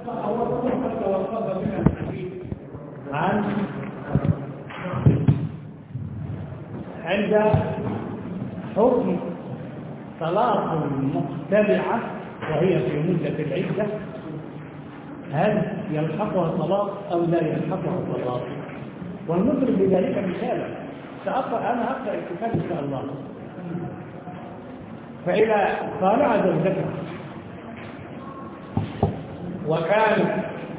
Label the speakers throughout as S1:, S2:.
S1: فهو قد توقف من الحديث عن عند حكم طلاق المتبعة وهي في مدة العدة هل يلحقها طلاق أو لا يلحقها طلاق ونضرب بذلك مثالا سأقرأ أنا أقرأ الكتاب إن شاء الله فإذا طالع زوجته وكان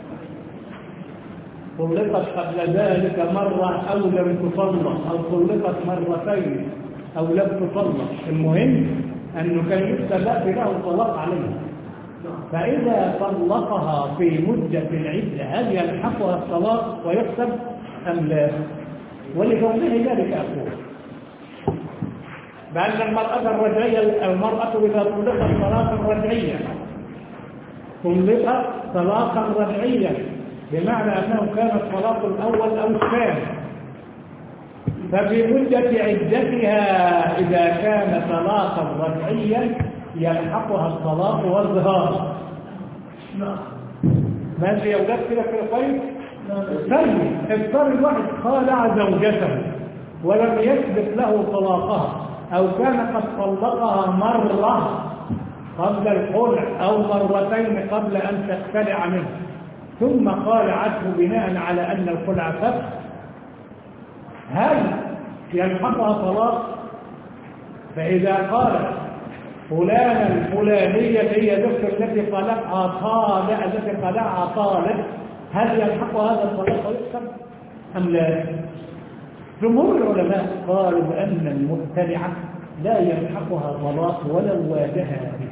S1: طلقت قبل ذلك مرة أو لم تطلق أو طلقت مرتين أو لم تطلق المهم أنه كان لسه باقي له طلاق عليها فإذا طلقها في مدة العدة هل يلحقها الطلاق ويحسب أم لا؟ ولكونه ذلك أقول بأن المرأة الرجعية المرأة إذا طلقت طلاقا رجعيا طلقت طلاقا رجعيا بمعنى أنه كان الطلاق الأول أو الثاني ففي مدة عدتها إذا كان طلاقا رجعيا يلحقها الطلاق والظهار ماذا يا أولاد كده كده طيب؟ طيب افترض الواحد خالع زوجته ولم يثبت له طلاقها أو كان قد طلقها مرة قبل الخلع أو مرتين قبل أن تختلع منه ثم خالعته بناء على أن الخلع فسخ هل يلحقها طلاق فإذا قال فلانة الفلانية هي ذكر التي طلقها طالق التي طلقها طالق هل يلحق هذا الطلاق ويحسب أم لا؟ جمهور العلماء قالوا بأن المبتدعة لا يلحقها طلاق ولو واجهها به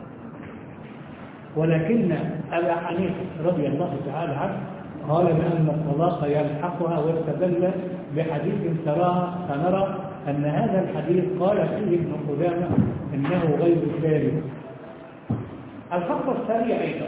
S1: ولكن أبا حنيفة رضي الله تعالى عنه قال بأن الطلاق يلحقها واستدل بحديث تراها فنرى أن هذا الحديث قال فيه ابن قدامة إنه غير سالم الخطوة الثانية أيضا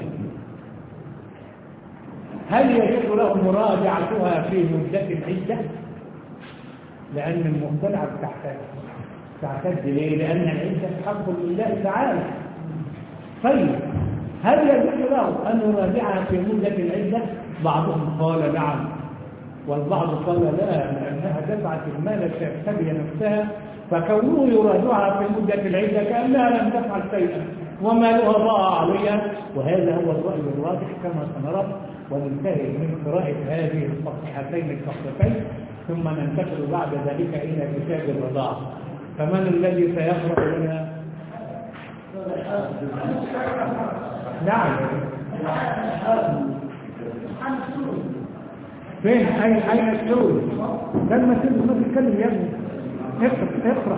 S1: هل يجوز له مراجعتها في مدة العدة؟ لأن المبتلعة بتعتد تعتد ليه؟ لأن العدة حق لله تعالى طيب هل يجوز له أن يراجعها في مدة العدة؟ بعضهم قال نعم والبعض قال لا لأنها دفعت المال لتبتغي نفسها فكونه يراجعها في مدة العدة كأنها لم تفعل شيئا ومالها ضاع عليها وهذا هو الرأي الراجح كما سنرى وننتهي من قراءة هذه الصفحتين الصفحتين ثم ننتقل بعد ذلك إلى كتاب الرضاعة فمن الذي سيقرأ لنا نعم فين أين أين السود لما تبقى ما تتكلم يا ابني اقرأ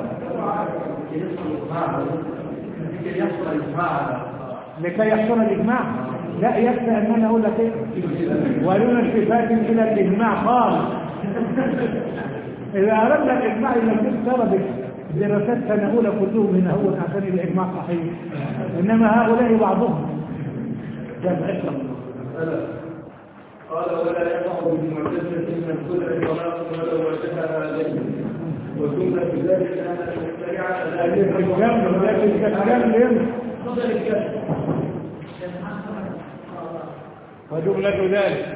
S1: اقرأ لكي يحصل الإجماع لا يكفي أن أنا أقول لك إيه ولون التفات إلى الإجماع خالص إذا أردنا الإجماع إلى تفترض دراسات سنة أولى كلهم هنا هو عشان الإجماع صحيح إنما هؤلاء بعضهم جمع اقرأ
S2: قال ولا يقع بالمعتزلة من كل طلاق ولو وجهها عليه وجملة ذلك أن المخترعة لا
S1: الكلام لكن الكلام ليه وجملة ذلك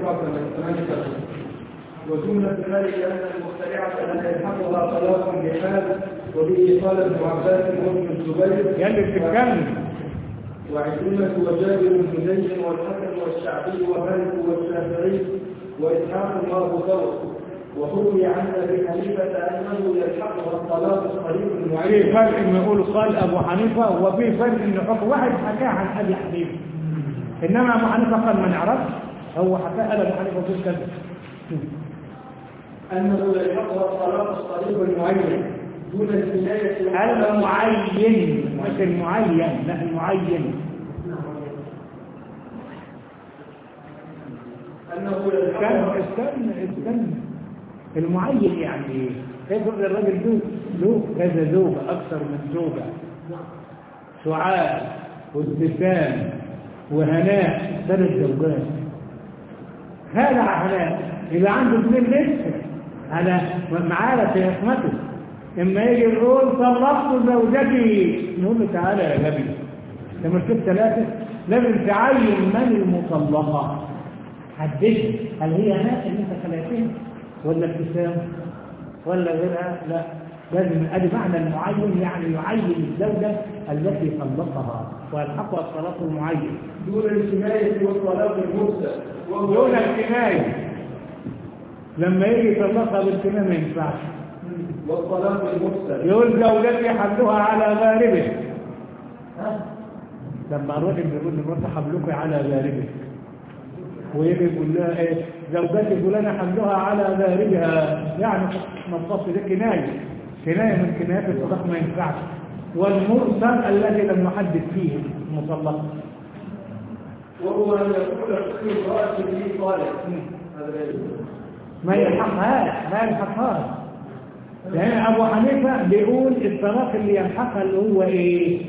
S2: وجملة ذلك أن المخترعة لا يلحقها طلاق بحال وبه قال ابن عباس وابن الزبير
S1: يلي بتتكلم
S2: وعكرمة وجابر بن زيد والحسن والشعبي ومالك والشافعي وإسحاق وأبو ثور وروي عن أبي حنيفة أنه يلحقها الطلاق الصريح
S1: في
S2: المعين
S1: فرق ان يقول قال ابو حنيفه وفي فرق ان حكم واحد حكاه عن ابي حنيفه انما ابو حنيفه قال ما نعرفش هو حكاه قال ابو حنيفه في كذا
S2: أنه يلحقها الطلاق الصريح المعين دون الولاية
S1: المعين مش المعين لا المعين
S2: أنه
S1: كان
S2: يلحقها
S1: استنى استنى المعين يعني ايه كيف يقول الراجل له له كذا زوجة أكثر من زوجة سعاد وابتسام وهناء ثلاث زوجات خالع هناء إذا عنده اثنين لسه على معانا في عصمته اما يجي يقول طلقت زوجتي نقول له تعالى يا غبي لما تشوف ثلاثة لازم تعين من المطلقة حددها هل هي ناس اللي انت خلقتها ولا ابتسام ولا غيرها لا لازم ادي معنى المعين يعني يعين الزوجة التي طلقها ويلحقها الطلاق المعين
S2: دون الكناية والطلاق المرسل وهو
S1: دون الكناية لما يجي يطلقها بالكناية ما ينفعش
S2: والطلاق المرسل
S1: يقول زوجتي حملها على غاربه ها؟ لما الراجل بيقول لمراته حملك على غاربه ويجي يقول لها ايه زوجتي فلانة حملها على غاربها يعني نصف ده كناية كناية من كنايات الطلاق ما ينفعش والمرسل الذي لم نحدد فيه المطلق
S2: وهو أن يقول كل امرأة لي طالق هذا لا يجوز
S1: ما يلحقهاش ما يلحقهاش لأن أبو حنيفة بيقول الطلاق اللي يلحقها اللي هو إيه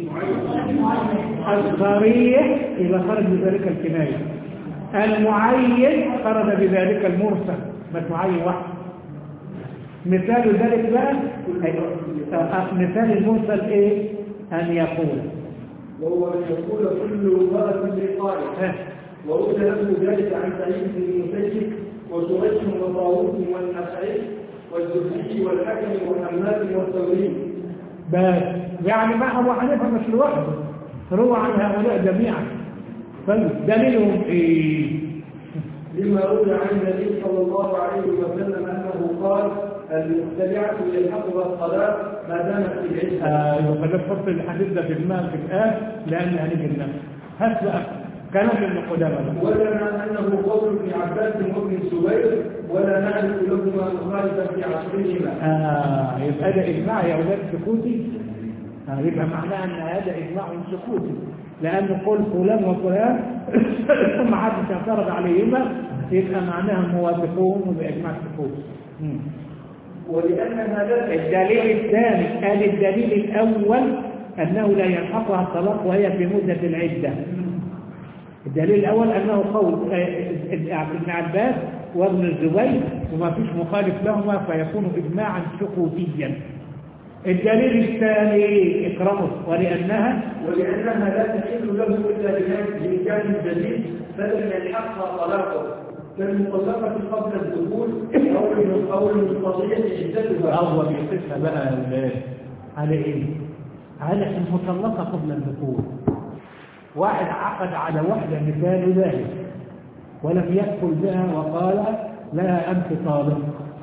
S1: الصريح إذا خرج بذلك الكناية المعين خرج بذلك المرسل بس معين واحد مثال ذلك بقى آه، مثال المرسل إيه أن يقول
S2: وهو أن يقول كل امرأة لي طالق
S1: ها،
S2: وروي له ذلك عن سعيد بن المسيب وسريج وطاووس والنخعي والزهري والحكم وحماد والثوري
S1: بس يعني ما أبو حنيفة مش لوحده روى عن هؤلاء جميعا طيب دليلهم إيه
S2: لما روي عن النبي صلى الله عليه وسلم انه قال المبتدعه يلحقها الطلاق ما دامت في العده
S1: ايوه فده فرص الحديث ده في الماء في الآن لأن هنيجي النفس هات بقى كلام ابن قدامة بقى.
S2: ولا مع انه قول ابن عباس وابن الزبير ولا نعرف لهما مخالفا في عصرهما
S1: آه يبقى ده إجماع يا أولاد سكوتي آه يبقى معناه أن هذا إجماع سكوتي لأن قول فلان وفلان ما حدش اعترض عليهما يبقى معناها موافقون وبإجماع سكوتي مم.
S2: ولانها لا
S1: الدليل الثاني قال الدليل الأول أنه لا يلحقها الطلاق وهي في مدة العدة الدليل الأول أنه قول آه، ابن عباس وابن الزبير وما فيش مخالف لهما فيكون إجماعا سكوتيا الدليل الثاني اكرمه ولأنها
S2: ولانها لا تحل له الا بمكان جديد فلم يلحقها طلاقه كالمطلقه قبل الدخول او او المستطيع عدتها
S1: هو بيقيسها بقى ال- على ايه على المطلقة قبل الدخول واحد عقد على واحدة مثال ذلك ولم يدخل بها وقال لها أنت طالق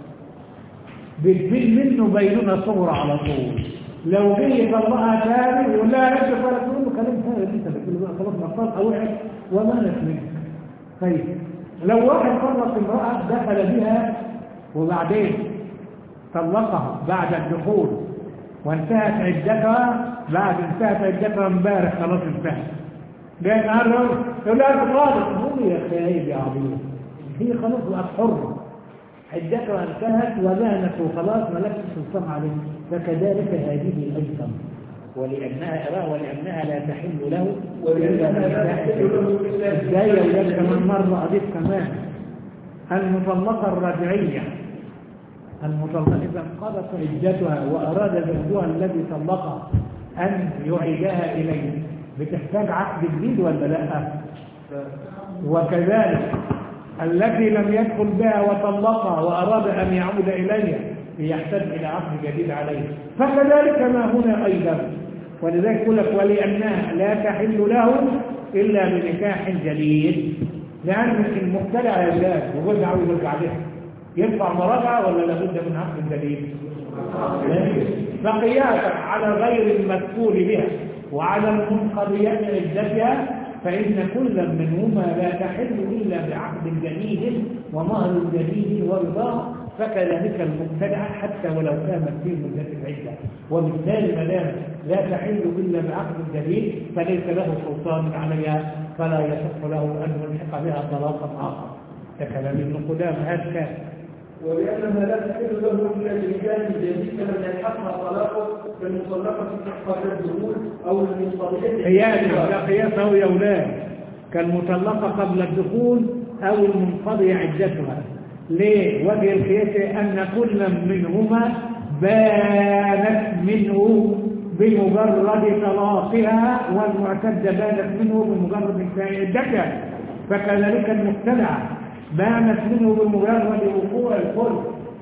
S1: بتبين منه بينونة صغرى على طول لو جه يطلقها تاني يقول لها انت طالق تقول له كلام ثاني انت بتقول له بقى خلاص نطلق وقعت ومالت منك طيب لو واحد طلق امرأة دخل بها وبعدين طلقها بعد الدخول وانتهت عدتها بعد انتهت عدتها امبارح خلاص انتهت جاي النهارده يقول لها انت طالق قول يا خايب يا عظيم هي خلاص بقت حره عدتها انتهت وبانت وخلاص ملكت سلطان عليه فكذلك هذه ايضا ولانها ولانها لا تحل له
S2: ولأنها لا تحل له إلا
S1: ازاي يا ولاد كمان مره اضيف كمان المطلقه الرجعيه المطلقة إذا انقضت عدتها وأراد زوجها الذي طلقها أن يعيدها إليه بتحتاج عقد جديد ولا لا؟ وكذلك التي لم يدخل بها وطلقها وأراد أن يعود إليها يحتاج إلى عقد جديد عليه فكذلك ما هنا أيضا ولذلك يقول لك ولأنها لا تحل له إلا بنكاح جديد لأن المبتلع يا ولاد وجوز عاوز يرجع لها ينفع مراجعة ولا لابد من عقد جديد؟ فقياسا على غير المدخول بها وعلى المنقضيات عدتها فإن كل منهما لا تحل إلا بعقد جديد ومهر جديد ورضاه فكذلك المبتدع حتى ولو كانت في مدة العدة وبالتالي ما دام لا تحل إلا بعقد جديد فليس له سلطان عليها فلا يصح له أن يلحق بها طلاقا آخر ده كلام ابن قدامة هذا كان
S2: ولأنها لا تحل له إلا بمكان جديد فلم يلحقها طلاقه كالمطلقة قبل الدخول أو المستطيع
S1: قياس لا قياسه يا أولاد كالمطلقة قبل الدخول أو المنقضي عدتها ليه؟ وجه القياس أن كل منهما بانت منه بمجرد طلاقها والمعتدة بانت منه بمجرد انتهاء عدتها فكذلك المبتلع بانت منه بمجرد وقوع الخلق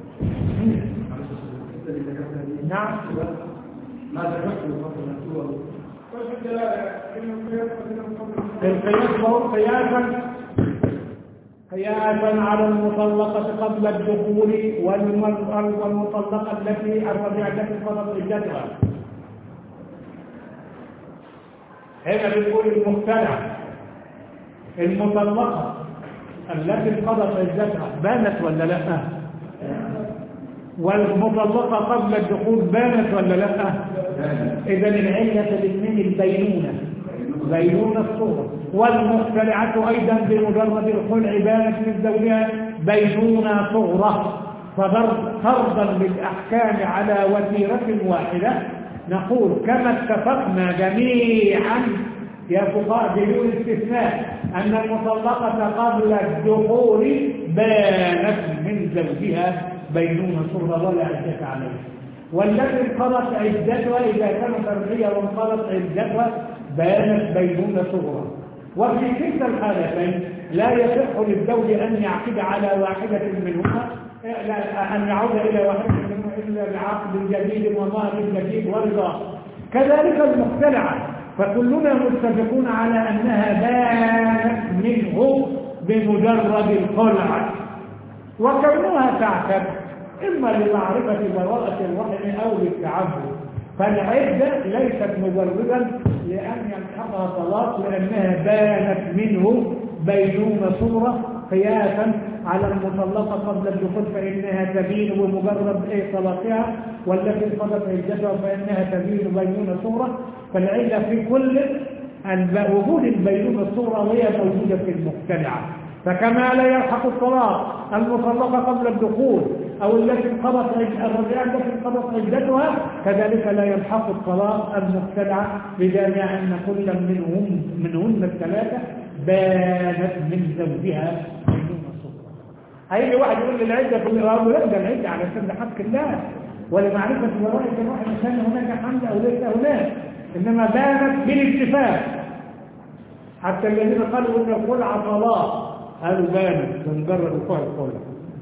S1: نعم
S2: ما ذكرت الفصل المكتوب
S1: القياس هو قياسا قياسا على المطلقة قبل الدخول والم- والمطلقة التي الربيع التي فرض عدتها هنا بنقول المختلع المطلقة التي انقضت عدتها بانت ولا لا والمطلقة قبل الدخول بانت ولا لا اذا العلة الاثنين البينونة بينونة الصورة والمختلعة ايضا بمجرد الخلع بانت من زوجها بينونة صغرى ففرضا للاحكام على وتيرة واحدة نقول كما اتفقنا جميعا يا فقهاء بدون استثناء أن المطلقة قبل الدخول بانت من زوجها بينونة صغرى ولا عدة عليها والتي انقضت عدتها إذا كانت أرضية وانقضت عدتها بانت بينونة صغرى وفي كلتا الحالتين لا يصح للزوج أن يعقد على واحدة منهما لا أن يعود إلى واحدة منهما إلا بعقد جديد ومهر جديد ورضا كذلك المختلعة فكلنا متفقون على أنها بانت منه بمجرد الخلع وكونها تعتد إما لمعرفة براءة الرحم أو للتعبد فالعدة ليست مجردا لأن يلحقها طلاق لأنها بانت منه بينونة صورة قياسا على المطلقة قبل الدخول فإنها تبين بمجرد إيه طلاقها والتي انقضت عدتها فإنها تبين بينونة صورة فالعلة في كل الب- وجود البينونة الصورة وهي موجودة في المقتنعة فكما لا يلحق الطلاق المطلقة قبل الدخول أو التي انقضت عد- الرجاء التي انقضت عدتها كذلك لا يلحق الطلاق المقتنعة بجامع أن كل منهم منهن الثلاثة بانت من زوجها بينونة صورة هيجي واحد يقول لي العدة في الإرهاب لا ده العدة على سبيل حق الله ولمعرفة براءة الواحد كان هناك حمل أو ليس هناك إنما بانت بالاتفاق حتى الذين قالوا إن الخلع طلاق قالوا بانت بمجرد وقوع الخلع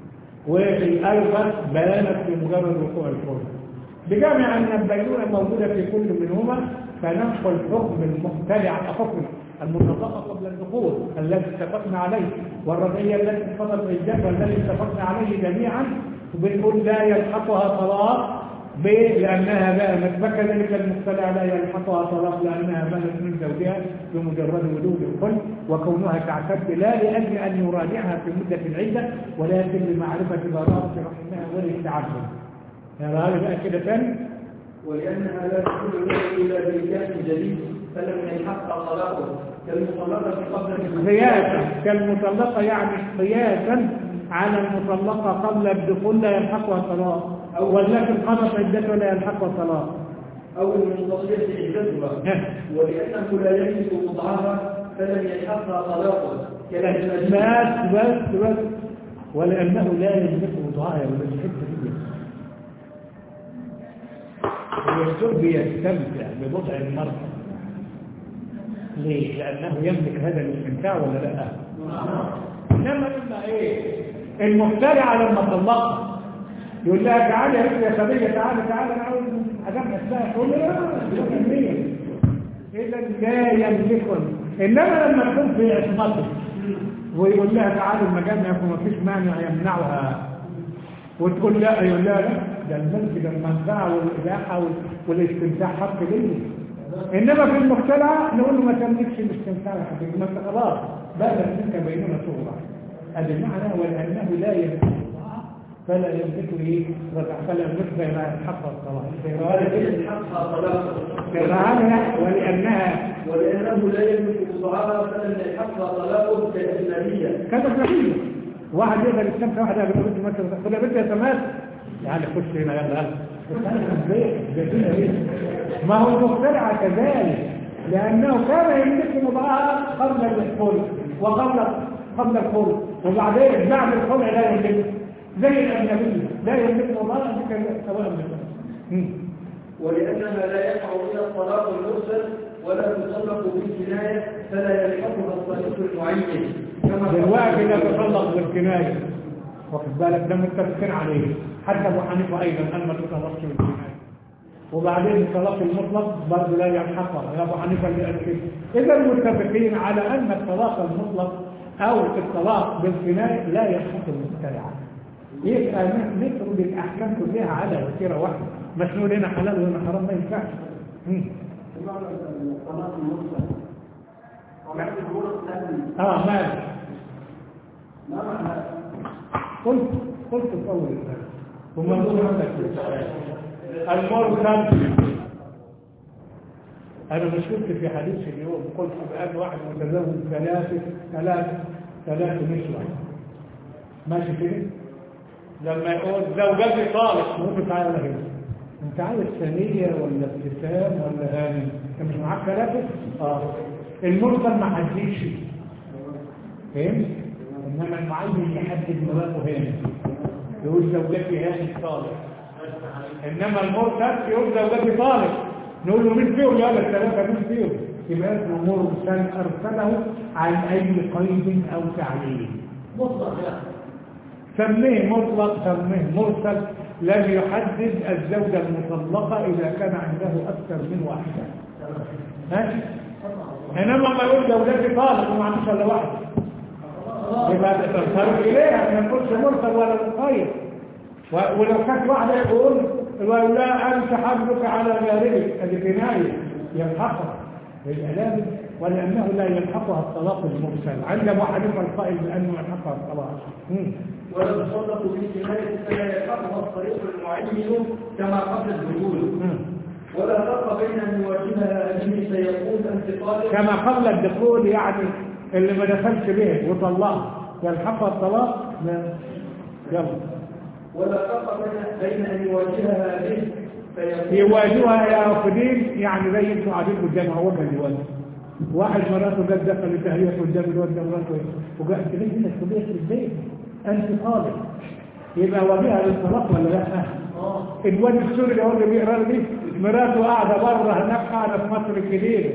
S1: والألفة بانت بمجرد وقوع الخلع بجامع أن البينونة موجودة في كل منهما فننقل حكم المختلع حكم المطلقة قبل الدخول الذي اتفقنا عليه والرجعية التي انقضت عدتها الذي اتفقنا عليه جميعا بنقول لا يلحقها طلاق ب لأنها بانت فكذلك المختلع لا يلحقها طلاق لأنها بانت من زوجها بمجرد وجود الخلق وكونها تعتد لا لأجل أن يراجعها في مدة العدة ولكن لمعرفة براءة رحمها وللتعبد يعني هذا بقى كده ثاني
S2: ولأنها لا تكون له إلا بنكاح جديد فلم يلحقها طلاقه كالمطلقة قبل الدخول.
S1: قياسا كالمطلقة يعني قياسا على المطلقة قبل الدخول لا يلحقها طلاق
S2: أو-
S1: والتي انقضت عدتها لا يلحقها طلاق
S2: أو المنقضية عدتها ولأنه لا يملك وضعها فلم يلحقها طلاقه كالمجنون
S1: بس بس بس ولأنه لا يملك وضعها ولا الحتة دي الزوج يستمتع بوضع المرأة ليه؟ لأنه يملك هذا الاستمتاع ولا لا؟ إنما لما إيه؟ المخترعة لما طلقها يقول لها تعالي يا بنت يا سبية تعالي تعالي أنا عاوز حاجات نفسها تقول له لا لا لا إذا لا يملكن إنما لما تكون في عصمته ويقول لها تعالي المجال يكون ما فيش مانع يمنعها وتقول لا يقول لا لا ده الملك ده المنفعة والإباحة وال- والاستمتاع حق ليه إنما في المختلع نقول له ما تملكش الاستمتاع يا حبيبي ما أنت خلاص بدأت منك بينونة صغرى هذا المعنى ولأنه لا يملك الله فلا يملك ايه رجع فلا يملك بين الحق والصلاة
S2: فلم يلحقها طلاقه
S1: كرهانها ولأنها
S2: ولأنه لا يملك وضعها فلم يلحقها طلاقه كالأجنبية
S1: كانت نتيجة واحد يقدر يستمتع واحد يقدر يقول مثلا خد يا بنت يا سماس يعني خش هنا يلا يلا بس أنا في البيت، جايبينها ليه؟ ما هو المخترع كذلك لأنه كان يملك وضعها قبل الخلق وقبل قبل الخلق وبعدين بعد الخلع لا يملك زي الأجنبي لا يملك وضعها بك سواء من
S2: ولأنها لا يقع إلا الطلاق المرسل ولا تطلق بالكناية فلا يلحقها الطريق المعين كما
S1: دلوقتي لا تطلق بالكناية واخد بالك ده متفقين عليه حتى ابو حنيفه ايضا قال ما تطلقش بالكناية وبعدين الطلاق المطلق برضه لا يلحقها يا ابو حنيفه اللي قال كده اذا متفقين على ان الطلاق المطلق او الطلاق بالكناية لا يلحق المبتدع يبقى نفرض الاحكام كلها على وسيله واحده مش نقول هنا حلال وهنا حرام ما ينفعش مم.
S3: الطلاق المرسل وبعد الظهور الثاني
S1: اه مالك
S3: ما معنى
S1: قلت قلت في اول الكلام وما نقول عندك المرسل انا مش قلت في حديث اليوم قلت بان واحد متزوج ثلاثه ثلاثه ثلاثه نسوة ماشي كده لما يقول زوجتي طالق ممكن تعالى هنا انت عايز ثانيه ولا ابتسام ولا هانم انت مش معاك ثلاثه اه المرسل ما حددش فهمت انما المعين يحدد مراته هنا يقول زوجتي هانم طالق انما المرسل يقول زوجتي طالق نقول له مين فيهم يلا الثلاثه مين فيهم يبقى اسمه مرسل ارسله عن اي قيد او تعليل
S3: مطلق يعني
S1: سميه مطلق سميه مرسل لم يحدد الزوجة المطلقة إذا كان عنده أكثر من واحدة ماشي إنما ما يقول زوجتي طالق وما عندوش إلا واحدة يبقى تنصرف إليها ما يقولش مرسل ولا مقيد و- ولو كانت واحدة يقول يقول لا أنت حملك على غاربك هذه كناية يلحقها يبقى لازم ولأنه لا يلحقها الطلاق المرسل عند أبو حنيفة القائل بأنه يلحقها الطلاق مم.
S2: ولا تطلق بالكناية فلا يلحقها الطريق المعين كما قبل الدخول
S1: مم.
S2: ولا فرق بين أن يواجهها أجنبي فيقول أنت طالق
S1: كما قبل الدخول يعني اللي ما دخلش به وطلقها يلحقها الطلاق لا يلا
S2: ولا فرق بين بين أن يواجهها به فيقول
S1: يواجهها يا رافضين يعني زي انتوا قاعدين قدامها وجها لوجه واحد مراته جت دخل التهرية قدام الواد ده مراته وقال انت ليه هنا الكلية في البيت انت طالب يبقى واجهها للطلاق ولا لا؟ الواد السوري اللي هو اللي بيقرا دي مراته قاعده بره هناك قاعده في مصر الجديده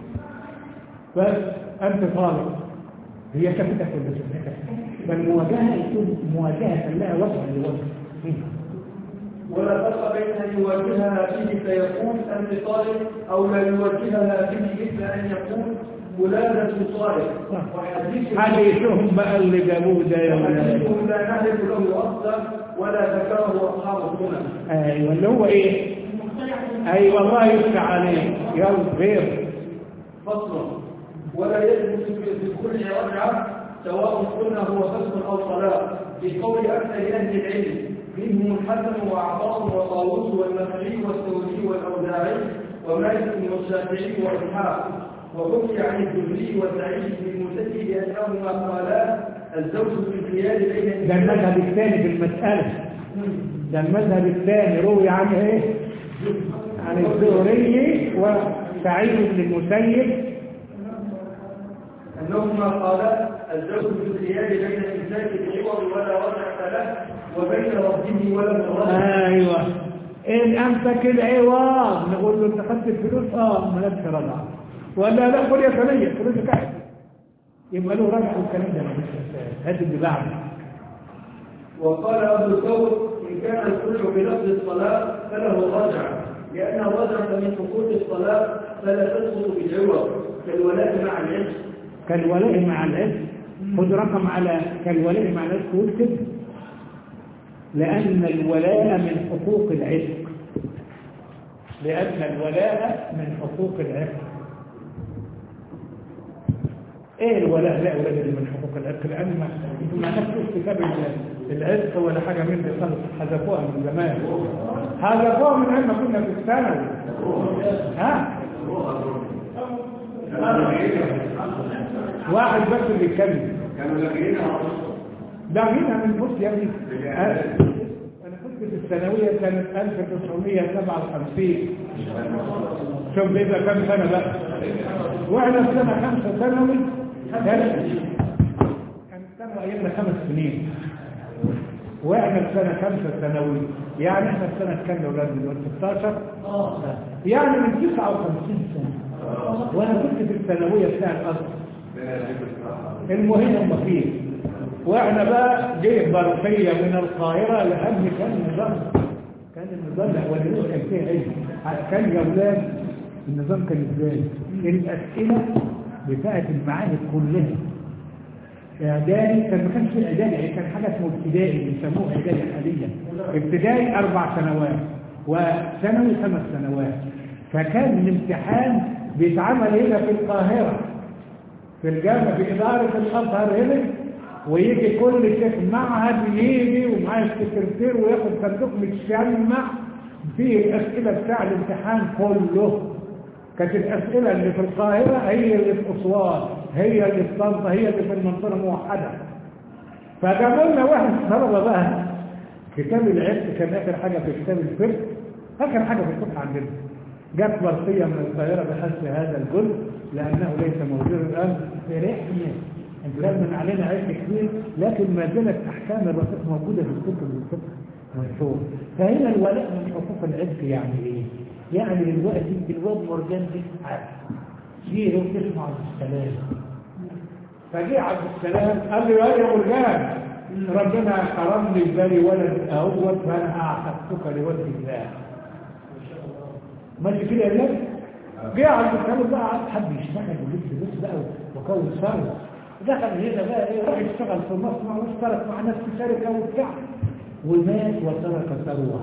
S1: بس انت طالب هي شافتك ولا شفتك فالمواجهه يكون مواجهه لها وجها لوجه
S2: ولا فرق بين أن يواجهها به فيقول أنت طالق أو لا يواجهها به مثل أن يقول ولادة طالق وحديث
S1: حديثهم بقى اللي جابوه ده يا ولاد
S2: حديثهم لا نعرف له أصلا ولا ذكره أصحاب السنن
S1: ايوه اللي هو ايه ايوه الله يفتح عليك يلا غير
S2: فصل ولا يثبت في كل رجعة سواء قلنا هو فصل أو طلاق في قول أكثر أهل العلم منهم الحسن وعطاء وطاووس والنخعي والثوري والأوزاعي ومالك والشافعي وإسحاق وحكي عن الزهري وسعيد بن المسيب أنهما قالا الزوج في الخيال بين
S1: ده المذهب الثاني في المسألة ده المذهب الثاني روي عنه ايه عن الزهري وسعيد بن المسيب
S2: أنهما قالا الزوج في الخيال بين الإمساك بعوض ولا رجعة له وبين ربه ولا مرده
S1: ايوه ان امسك العوض نقول له انت خدت الفلوس اه مالكش رجعه ولا لا خد يا ثانيه فلوسك قاعد يبقى له رجعه والكلام ده مش هات اللي بعده
S2: وقال أبو الثور إن كان الخلع بلفظ الصلاة فله رجعة لأن الرجعة من حقوق الصلاة فلا تسقط بالعوض كالولاء مع العشق
S1: كالولاء مع العز خد رقم على كالولاء مع العز واكتب لأن الولاء من حقوق العشق لأن الولاء من حقوق العشق ايه الولاء لا ولا ده من حقوق العشق لأن ما انتم ما نفسوش كتاب العشق ولا حاجة من دي خالص حذفوها من زمان حذفوها من أيام ما كنا في الثانوي ها واحد بس اللي يتكلم
S3: كانوا لاقيين
S1: ده هنا من بص يا ابني انا كنت في الثانويه سنه 1957 شوف بيبقى كام سنه بقى واحنا في سنه خمسه ثانوي كانت كانت الثانوي ايامنا خمس سنين واحنا في سنه خمسه ثانوي يعني احنا في سنه كام يا اولاد دلوقتي 16 اه يعني من 59 سنه وانا كنت في الثانويه بتاع الازهر المهم هم فيه واحنا بقى جه برقيه من القاهره لان كان النظام كان النظام الاولاني كان فيه علم كان يا اولاد النظام كان ازاي الاسئله بتاعت المعاهد كلها اعدادي كان ما كانش في اعدادي يعني كان حاجه اسمه ابتدائي بيسموه اعدادي حاليا ابتدائي اربع سنوات وثانوي خمس سنوات فكان الامتحان بيتعمل هنا في القاهره في الجامعه في اداره الازهر هنا ويجي كل شيخ معهد يجي ومعاه السكرتير وياخد صندوق متشمع فيه الاسئله بتاع الامتحان كله كانت الأسئلة اللي في القاهرة هي اللي في أسوان هي اللي في طنطا هي اللي في المنطقة الموحدة فجابوا لنا واحد طلبة بقى كتاب العلم كان آخر حاجة في كتاب الفقه آخر حاجة في الفقه عندنا جت برقية من القاهرة بحث هذا الجزء لأنه ليس موجود الآن في رحلة انتهى من علينا علم كبير لكن ما زالت أحكام الرقيق موجودة في الكتب الفقه منشور فهنا الولاء من حقوق العلم يعني إيه؟ يعني دلوقتي الواد مرجان دي عارف جه وتسمع عبد السلام فجه عبد السلام قال له يا مرجان ربنا كرمني ببالي ولد اول فانا اعتقتك لوجه الله ماشي كده يا ولاد جه عبد السلام بقى قعد حب يشتغل ويجيب فلوس بقى وكون ثروه دخل هنا بقى ايه راح يشتغل في مصنع واشترك مع ناس في شركه وبتاع ومات وترك ثروه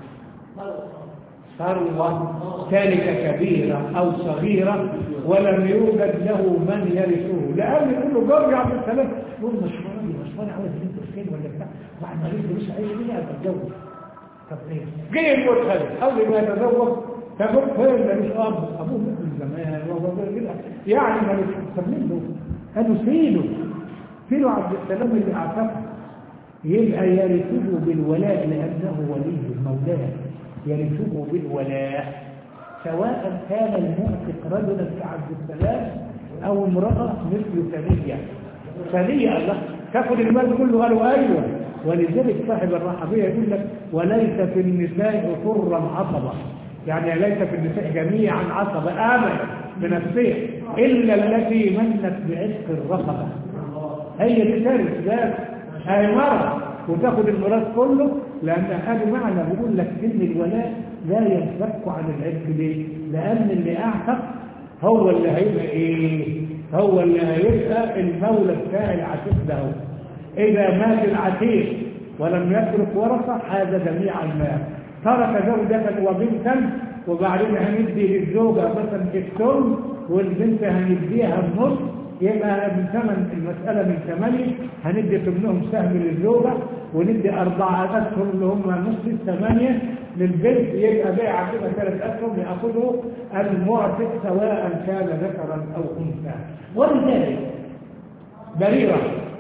S1: ثروة تالك كبيرة أو صغيرة ولم يوجد له من يرثه لأن يقول له جرب يا عبد السلام يقول مشواري مشواري عاوز بنت فين ولا بتاع واحد ما لسه مش عايز ليه اتجوز طب ايه جه الموت خلف قبل ما يتزوج تقول فين ده مش اب ابوه مات من زمان وابوه كده يعني ما بتسمين له قالوا سيله سيله عبد السلام اللي اعتقد يبقى يرثه بالولاء لانه وليه مولاه يرثه بالولاء سواء كان المعتق رجلا كعبد السلام او امرأة مثل ثانية ثانية الله تاخد المال كله قالوا ايوه ولذلك صاحب الرحبية يقول لك وليس في النساء حرا عصبة يعني ليس في النساء جميعا عصبة آمن بنفسها إلا التي منت بعشق الرقبة هي دي ترث ذات هي مرة وتاخد الميراث كله لأن هذا معنى بيقول لك إن الولاء لا ينفك عن العتق ليه؟ لأن اللي أعتق هو اللي هيبقى إيه؟ هو اللي هيبقى المولى بتاع العتيق ده هو إذا مات العتيق ولم يترك ورثة حاز جميع المال ترك زوجة وبنتا وبعدين هندي للزوجة مثلا الثلث والبنت هنديها النص يبقى من ثمن المسألة من ثمانية هندي ثمنهم سهم للزوجة وندي أربعة أشهر اللي هم نصف الثمانية للبنت يبقى بيع عندنا ثلاث أشهر يأخذه المعتق سواء كان ذكرا أو أنثى ولذلك بريرة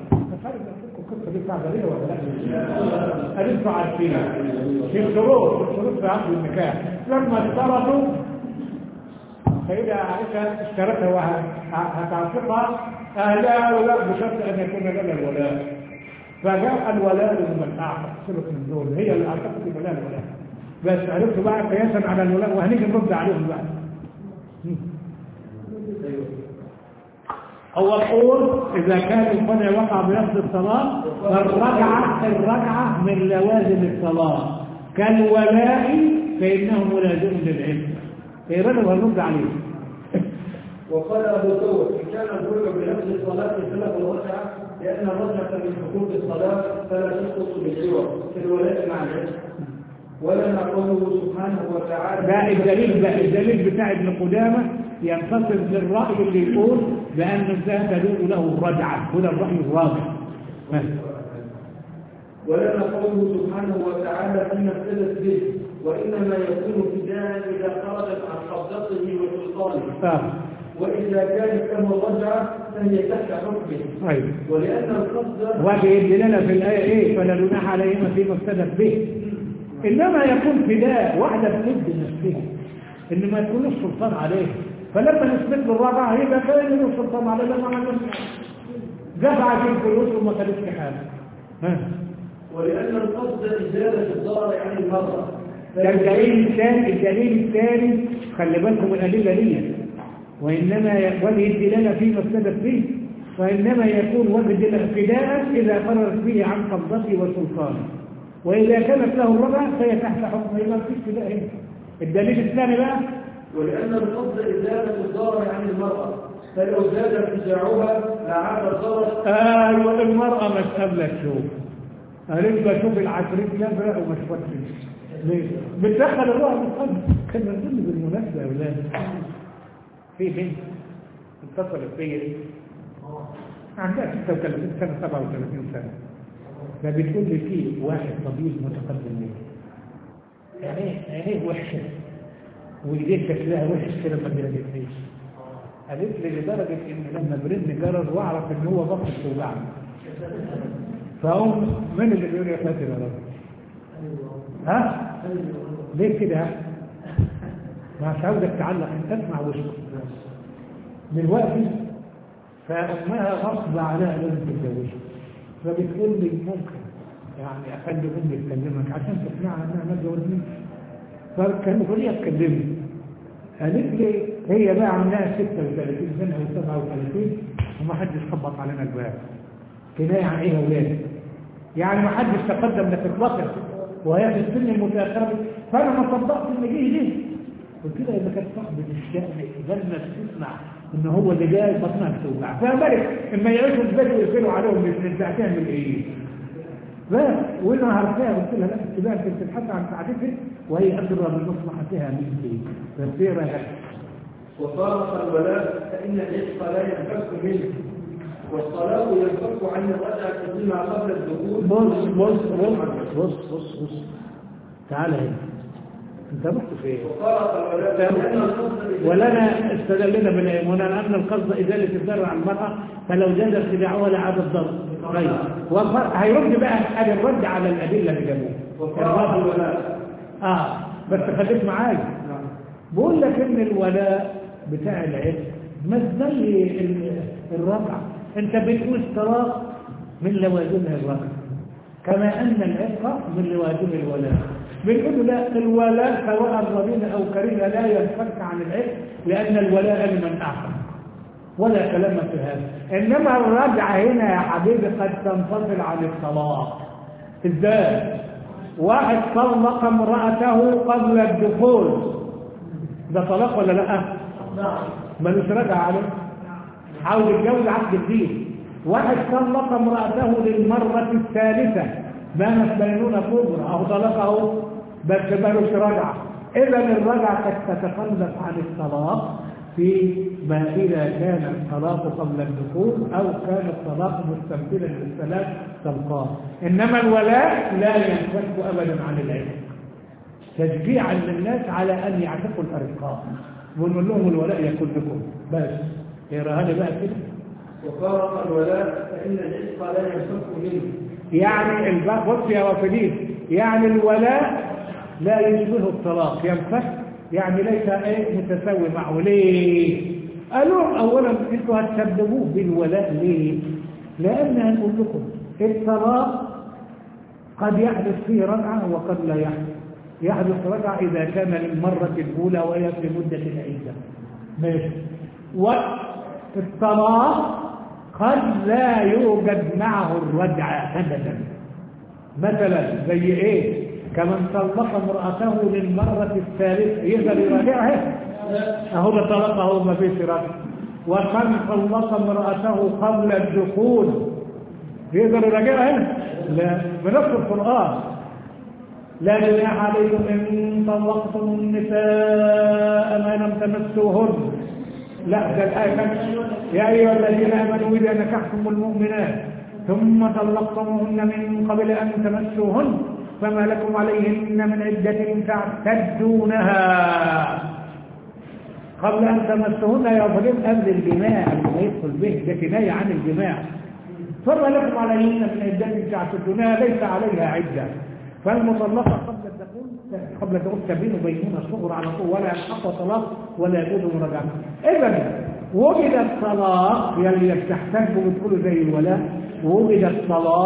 S1: القصة دي بتاع بريرة ولا لا؟ ألف عارفينها في الشروط في الشروط في عقد النكاح لما اشترطوا سيدة عائشة اشترتها وهتعتقها أهلها ولا بشرط أن يكون لنا الولاء فجاء الولاء لمن أعتق سبق من دول هي اللي أعتقت ولا الولاء بس عرفتوا بقى قياسا على الولاء وهنيجي نرد عليهم بقى هو القول إذا كان الفرع وقع بنفس الصلاة فالرجعة الرجعة من لوازم الصلاة كالولاء فإنه ملازم للعلم إيه رجل هنرد عليه
S2: وقال أبو ثور إن كان الرجع بنفس الصلاة سلف الرجعة لأن الرجعة من حقوق الصلاة فلا تسقط بالعوض في الولاء مع العلم ولنا قوله سبحانه وتعالى
S1: ده الدليل بقى الدليل بتاع ابن قدامة ينتصر للرأي اللي يقول بأن ده تدل له الرجعة هذا الرأي الراجع
S2: ولنا قوله سبحانه وتعالى فيما ابتدت به وإنما يكون فداء إذا خرجت عن قبضته وسلطانه
S1: آه.
S2: وإذا كانت له الرجعة فهي تحت حكمه
S1: أيوه
S2: ولأن القصد
S1: وجه لنا في الآية إيه فلا جناح عليهما فيما ابتدت به إنما يكون فداء واحدة بتد نفسها إن ما يكونش سلطان عليه فلما نثبت له الرابعة يبقى كان له سلطان عليه لما عملناش دفع في الفلوس وما كانتش حاجة ها
S2: ولأن القصد إزالة الضرر عن المرأة
S1: ده الدليل الثاني الدليل الثاني خلي بالكم من الأدلة دي وإنما ي- وجه الدلالة فيما ابتدت فيه وإنما يكون وجه الدلالة ابتداء إذا قررت به عن قبضته وسلطانه وإذا كانت له الربع فهي تحت حكم يبقى في ابتداء هنا الدليل الثاني بقى
S2: ولأن القصد إزالة الضرر عن المرأة فلو زاد ارتجاعها لعاد الضرر
S1: ايوه المرأة مش قابلة تشوف قالت بشوف العشرين نبرة وما شفتش ليه؟ بتدخل الروح بالقلب كان نقول بالمناسبة يا ولاد في بنت اتصلت بيا عندها 36 سنة 37 سنة فبتقول لي في واحد طبيب متقدم مني يعني عينيه وحشة وايديه شكلها وحش كده ما بيعجبنيش قالت لي لدرجة ان لما برن جرس واعرف ان هو بطن توجعني فهم من اللي بيقول يا ساتر يا رب ها ليه كده مش عاوزك تعلق انت اسمع واسكت دلوقتي فامها غصب عليها لازم تتجوزها فبتقول لي ممكن يعني اخلي امي تكلمك عشان تقنعها انها ما تجوزنيش فكان بقول لي اتكلمي قالت لي هي بقى عندها 36 سنه او 37 وما حدش خبط علينا الباب كنايه عن ايه يا ولاد يعني ما حدش تقدم لك البطل وهي في السن المتاخره فانا ما صدقت ان جه ليه قلت لها اذا كانت صاحبه الشأن لما تسمع ان هو اللي جاي بطنها بتوجع فبالك اما يعيشوا البيت ويقفلوا عليهم انت هتعمل ايه بس وانا عرفتها قلت لها لا انت بقى انت بتبحث عن سعادتك وهي ادرى بمصلحتها منك بس ايه رايك
S2: وفارق الولاء فإن العشق لا ينفك منه والطلاق ينفك عن الرجعة فيما قبل الدخول
S1: بص بص بص بص بص بص تعال هنا انت رحت فين
S2: وفارق الولاء فإن القصد
S1: ولنا استدلنا بالأيمونة أن القصد إزالة الضرر عن المرأة فلو جاز ارتداعها لعاد الضرر طيب وفر- هيرد بقى على الرد على الأدلة اللي جابوها
S2: وفارق
S1: الرد-
S2: الولاء
S1: اه بس خليك معايا بقول لك ان الولاء بتاع العشق مش زي ال- الرجعه انت بتقول طلاق من لوازمها الرجعه كما ان العشق من لوازم الولاء بنقول لا الولاء سواء رضينا او كرهنا لا ينفك عن العشق لان الولاء لمن اعتق ولا كلام في هذا انما الرجعه هنا يا حبيبي قد تنفصل عن الطلاق ازاي واحد طلق امرأته قبل الدخول ده طلاق ولا لا ملوش رجع عليه عاوز يتجوز عقد جديد واحد طلق امرأته للمرة الثالثة بانت بينونة كبرى أو طلقه بس ملوش رجعة إذا الرجعة قد تتخلف عن الطلاق في ما إذا كان الطلاق قبل الدخول أو كان الطلاق مستمثلا للثلاث طلقات إنما الولاء لا ينفك أبدا عن العلم تشجيعا للناس على أن يعتقوا الأرقام ونقول لهم الولاء يكون لكم بس اقراها لي بقى كده
S2: وفارق الولاء فإن العشق لا ينفك منه
S1: يعني الب- بص يا وافدين يعني الولاء لا يشبه الطلاق ينفك يعني ليس ايه متساوي معه ليه قالوا اولا انتوا هتسببوه بالولاء ليه لان هنقول لكم الطلاق قد يحدث فيه رجعه وقد لا يحدث يحدث رجعه اذا كان للمره الاولى وهي في مده العده ماشي والطلاق قد لا يوجد معه الرجعه ابدا مثلا زي ايه كمن طلق امرأته للمرة الثالثة يقدر يراجعها اهو ده طلق اهو ما فيش رجع ومن طلق امرأته قبل الدخول يقدر يراجعها لا بنفس القرآن لا جناح عليكم ان طلقتم النساء ما لم تمسوهن لا ده الآية كانت يا أيها الذين آمنوا إذا نكحتم المؤمنات ثم طلقتموهن من قبل أن تمسوهن فما لكم عليهن من عدة تعتدونها قبل أن تمسوهن يا فلم قبل الجماع قبل ما يدخل به ده كناية عن الجماع فما لكم عليهن من عدة تعتدونها ليس عليها عدة فالمطلقة قبل الدخول قبل الدخول تبين بينهما صغر على طول ولا يلحق طلاق ولا يجوز مراجعة إذا وجد الطلاق يلي تحتاج بتقولوا زي الولاء وجد الطلاق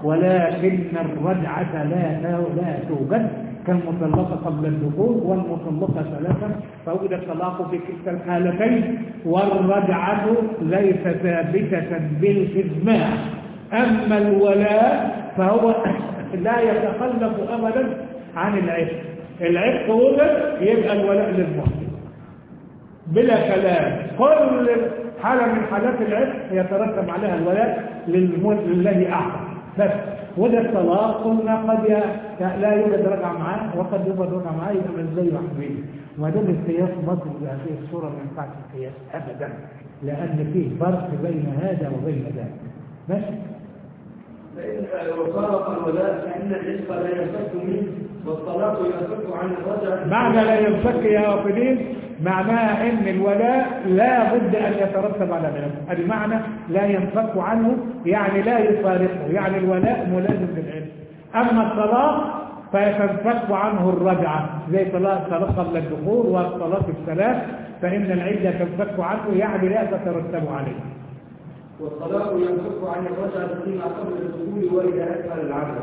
S1: ولكن الرجعة لا لا توجد كالمطلقة قبل الدخول والمطلقة ثلاثا فوجد الطلاق في كلتا الحالتين والرجعة ليس ثابتة بالإجماع أما الولاء فهو لا يتخلف أبدا عن العتق العتق وجد يبقى الولاء للمحسن بلا كلام كل حالة من حالات العتق يترتب عليها الولاء للموت لله أعلم بس وده الطلاق قلنا قد ي- لا يوجد رجعة معاه وقد يوجد رجعة معاه يبقى من زي وحبيه وما دام القياس مصر بهذه الصورة ما ينفعش القياس أبدا لأن فيه فرق بين هذا وبين ذاك ماشي
S2: فإن وفارق الولاء فإن العشق لا ينفك منه والطلاق ينفك عن الرجعة
S1: معنى لا ينفك يا وافدين معناها ان الولاء لا بد ان يترتب على ذلك المعنى لا ينفك عنه يعني لا يفارقه يعني الولاء ملازم للعلم اما الطلاق فيتنفك عنه الرجعه زي طلاق طلاق قبل الدخول والطلاق الثلاث فان العده تنفك عنه يعني لا تترتب عليه
S2: والطلاق ينفك عن الرجعة فيما قبل الدخول وإذا أكمل العدد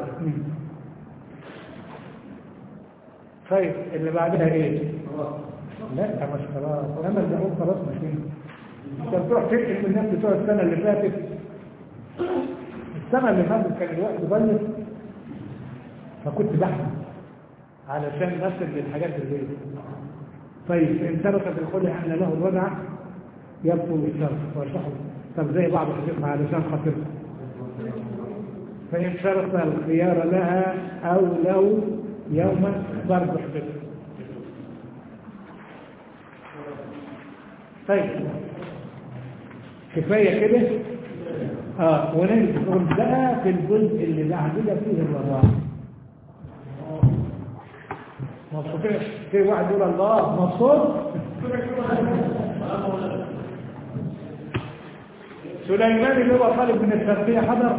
S1: طيب اللي بعدها ايه لا مش خلاص انا اللي اقول خلاص مش هنا انت بتروح تكتب الناس بتوع السنه اللي فاتت السنه اللي فاتت كان الوقت ضيق فكنت بحث علشان نصل للحاجات اللي زي دي. طيب ان سبقت الخلع ان له الرجعه يبطل الشرط وشحن طب زي بعض الحديث علشان خاطرها فإن شرط الخيار لها أو لو يوما برضه حدث طيب كفاية كده اه وندخل بقى في الجزء اللي بعد كده فيه الرضاعة مبسوطين في واحد يقول الله مبسوط سليمان اللي هو طالب من التربية حضر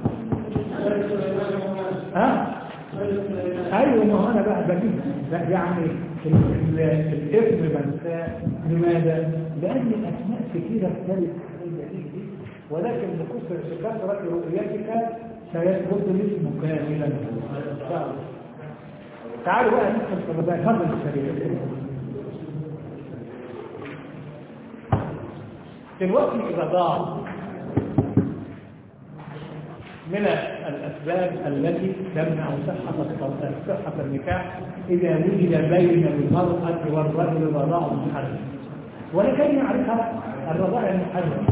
S1: ها ايوه ما هو انا بقى بجيب لا يعني ال- ال- الاسم بنساه لماذا؟ لان الاسماء كثيره تختلف ولكن بكثر كثره رؤيتك سيثبت الاسم كاملا ان شاء الله تعالوا بقى ندخل في الرباعي هذا الشريف دلوقتي اذا ضاع من الأسباب التي تمنع صحة الصلاة- صحة النكاح إذا وجد بين المرأة والرجل رضاع محرم ولكي نعرفها الرضاع المحرم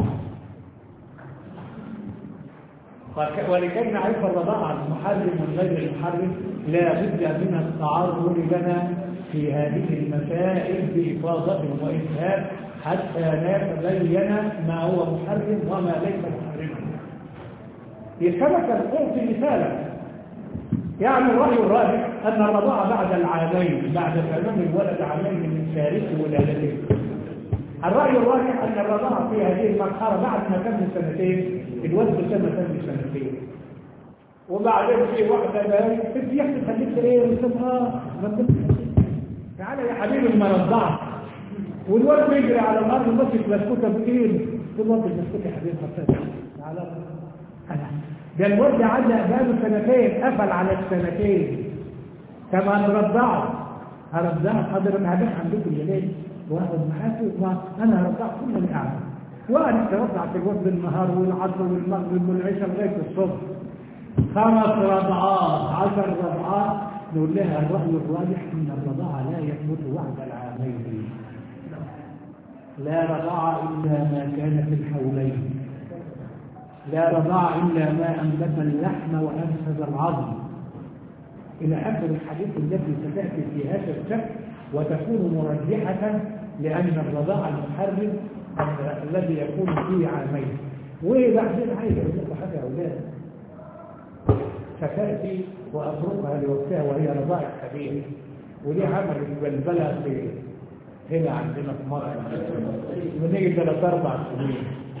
S1: وك- ولكي نعرف الرضاع المحرم من غير المحرم لا بد من التعرض لنا في هذه المسائل بإفاضة وإسهاب حتى نتبين ما هو محرم وما ليس محرما يسمك الأعطي مثالا يعني الرأي الراجح أن الرضاعة بعد العامين بعد تمام الولد عامين من تاريخ ولادته الرأي الراجح أن الرضاعة في هذه المرحلة بعد ما تم سنتين الولد سنة تم سنتين وبعدين في واحدة بقى انت يا اخي خليك ايه وتم اه ما كنت تعالى يا حبيبي ما رضعت والولد بيجري على الارض ماسك بسكوته بايد تقول له البسكوته يا حبيبي خلاص تعالى أنا. ده الولد عدى بقاله سنتين قفل على السنتين كما نرضعه هرضعه حاضر انا هبيع عندكم الليل واخد معاكم وانا هرضعه كل اللي قاعد وانا اترضع في الوقت بالنهار والعصر والمغرب والعشاء لغايه الصبح خمس رضعات عشر رضعات نقول لها الرأي الراجح ان الرضاعة لا يثبت بعد العامين لا رضاعة إلا ما كان في الحولين لا رضاع إلا ما أنبت اللحم وأنفذ العظم إلى آخر الحديث التي ستأتي في هذا الشكل وتكون مرجحة لأن الرضاع المحرم الذي يكون فيه عامين وبعدين عايز أقول لكم حاجة يا أولاد ستأتي وأتركها لوقتها وهي رضاع الكبير ودي عملت بلبلة في هنا عندنا في مصر بنيجي ثلاث أربع سنين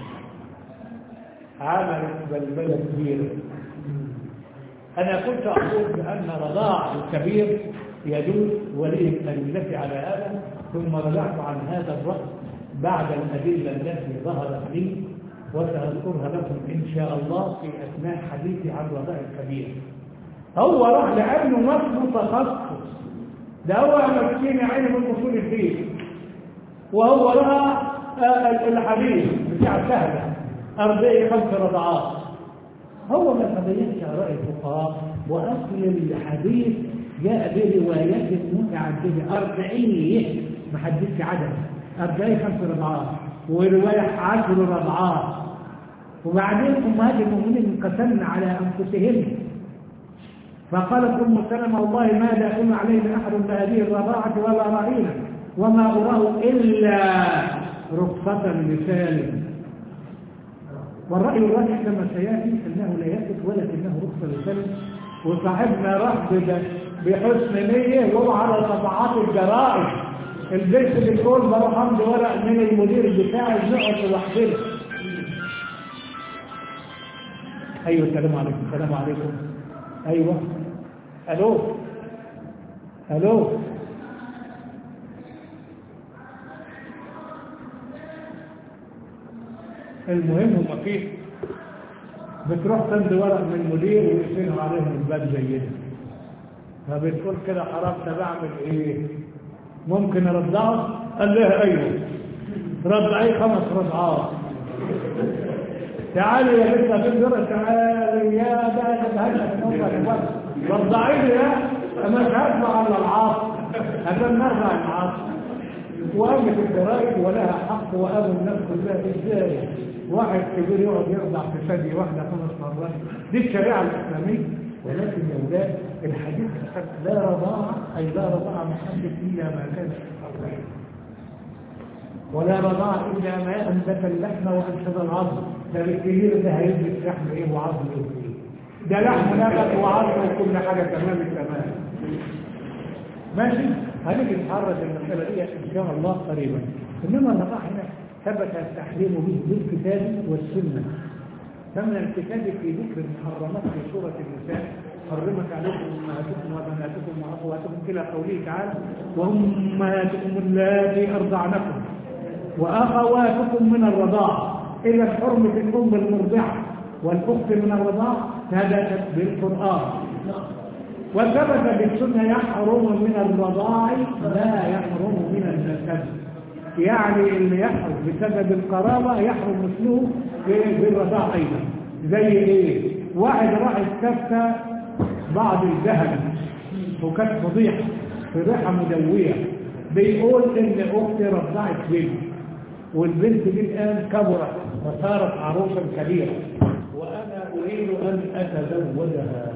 S1: عملت بلبلة كبيرة أنا كنت أقول بأن رضاع الكبير يجوز ولي التلميذة على هذا ثم رجعت عن هذا الرأي بعد الأدلة التي ظهرت لي وسأذكرها لكم إن شاء الله في أثناء حديثي عن رضاء الكبير هو راح لأنه مصر تخصص ده هو مسكين علم الأصول الدين وهو رأى آه، الحديث بتاع سهلة أربعي خمس رضعات هو ما تبينش آراء الفقهاء وأصل الحديث جاء بروايات متعددة أربعين ما حدثش عدد أربعين خمس رضعات ورواية عشر رضعات وبعدين أمهات المؤمنين انقسمن على أنفسهن فقالت أم سلمة والله ما لا يكون علينا أحد بهذه الرضاعة ولا رأينا وما أراه إلا رخصة لسالم والرأي الراجح كما سيأتي أنه لا يثبت ولكنه رخصة لسالم وصاحبنا راح بد- بحسن نية وهو على طبعات الجرائد البيت اللي يقول بروح امضي ورق من المدير بتاعي نقعد لوحدنا ايوه السلام عليكم السلام عليكم ايوه الو الو المهم هم فيه بتروح تمضي ورق من المدير ويشيلوا عليهم الباب زينا فبتقول كده حرام طب اعمل ايه ممكن ارضعه قال لها ايوه رضعيه خمس رضعات تعالي يا بنت بنت تعالي يا ده هلا رضعيني يا انا مش هدفع على العاصر عشان نرضع العاصر وقامت الجرائد ولها حق وابو الناس كلها ازاي واحد كبير يقعد يرضع في ثدي واحده خمس مرات دي الشريعه الاسلاميه ولكن يا اولاد الحديث قال لا رضاعه اي لا رضاعه محدث الا ما كان في الحرين ولا رضاعه الا ما انبت اللحم وانشد العظم ده الكبير ده هيلبس لحم ايه وعظم ايه ده لحم نبت وعظم وكل حاجه تمام التمام ماشي هنيجي نتعرض للمسألة دي إن شاء الله قريبا إنما الرضاع هنا ثبت التحريم به بالكتاب والسنة ثمن الكتاب في ذكر المحرمات في سورة النساء حرمت عليكم أمهاتكم وبناتكم وأخواتكم إلى قوله تعالى وأمهاتكم اللاتي أرضعنكم وأخواتكم من الرضاعة إلى حرمة الأم المرضعة والأخت من الرضاعة ثبتت بالقرآن وثبت بالسنة يحرم من الرضاع لا يحرم من النسب يعني اللي يحرم بسبب القرابة يحرم مثله بالرضاع أيضا زي ايه واحد راح استفتى بعض الذهب وكانت فضيحة فضيحة مدوية بيقول ان اختي رضعت بنت والبنت دي الان كبرت وصارت عروسا كبيرة وانا اريد ان اتزوجها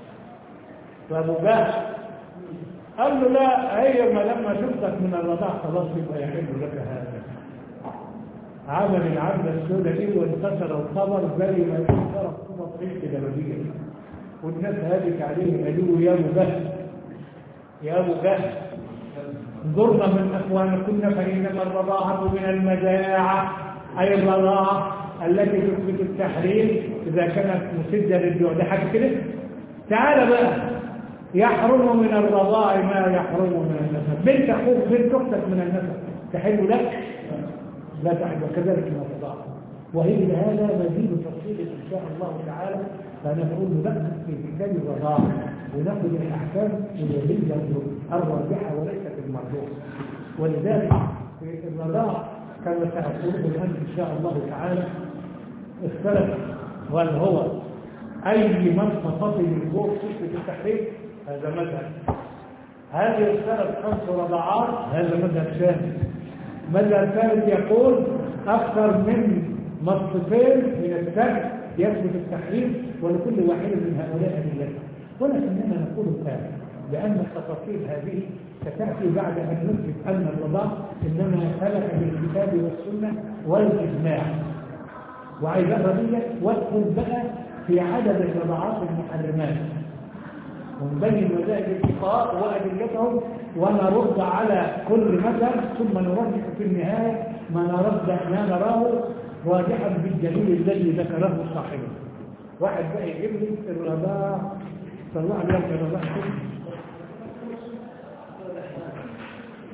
S1: فمباح قال له لا هي ما لما شفتك من الرضاع خلاص يبقى يحل لك هذا عمل العبدة السوداء دي وانتشر الخبر زي ما يكون شرف خبر ريح جبلية والناس هادت عليه قالوا يا ابو جهل يا ابو جهل انظرنا من اخوانكن فانما الرضاعة من المجاعة اي الرضاعة التي تثبت التحريم اذا كانت مسدة للجوع ده حاجة كده تعال بقى يحرم من الرضاع ما يحرم من النسب بنت اخوك بنت اختك من النسب تحل لك لا تحل وكذلك من الرضاع وهي هذا مزيد تفصيل ان شاء الله تعالى فانا بقول نركز في كتاب الرضاع وناخذ الاحكام الوجيه الراجحه وليست المرجوحه ولذلك في الرضاع كما ساقوله الان ان شاء الله تعالى اختلف هل هو أي من تفضل الجوع في التحريم هذا مذهب هذه السنة خمس رضعات هذا مذهب ثاني مذهب ثالث يقول أكثر من مصفين من السبع يثبت التحريم ولكل واحد من هؤلاء أدلته ولكننا نقول الآن لأن التفاصيل هذه ستأتي بعد أن نثبت أن الرضاع إنما ثبت بالكتاب والسنة والإجماع وعايز أقرأ وادخل بقى في عدد الرضاعات المحرمات ونبين مذاهب الفقهاء وأدلتهم ونرد على كل مثل ثم نرجح في النهاية ما نرد ما نراه راجحا بالدليل الذي ذكره صاحبه واحد بقى يجيب لي الرضاع طلع لي الرضاع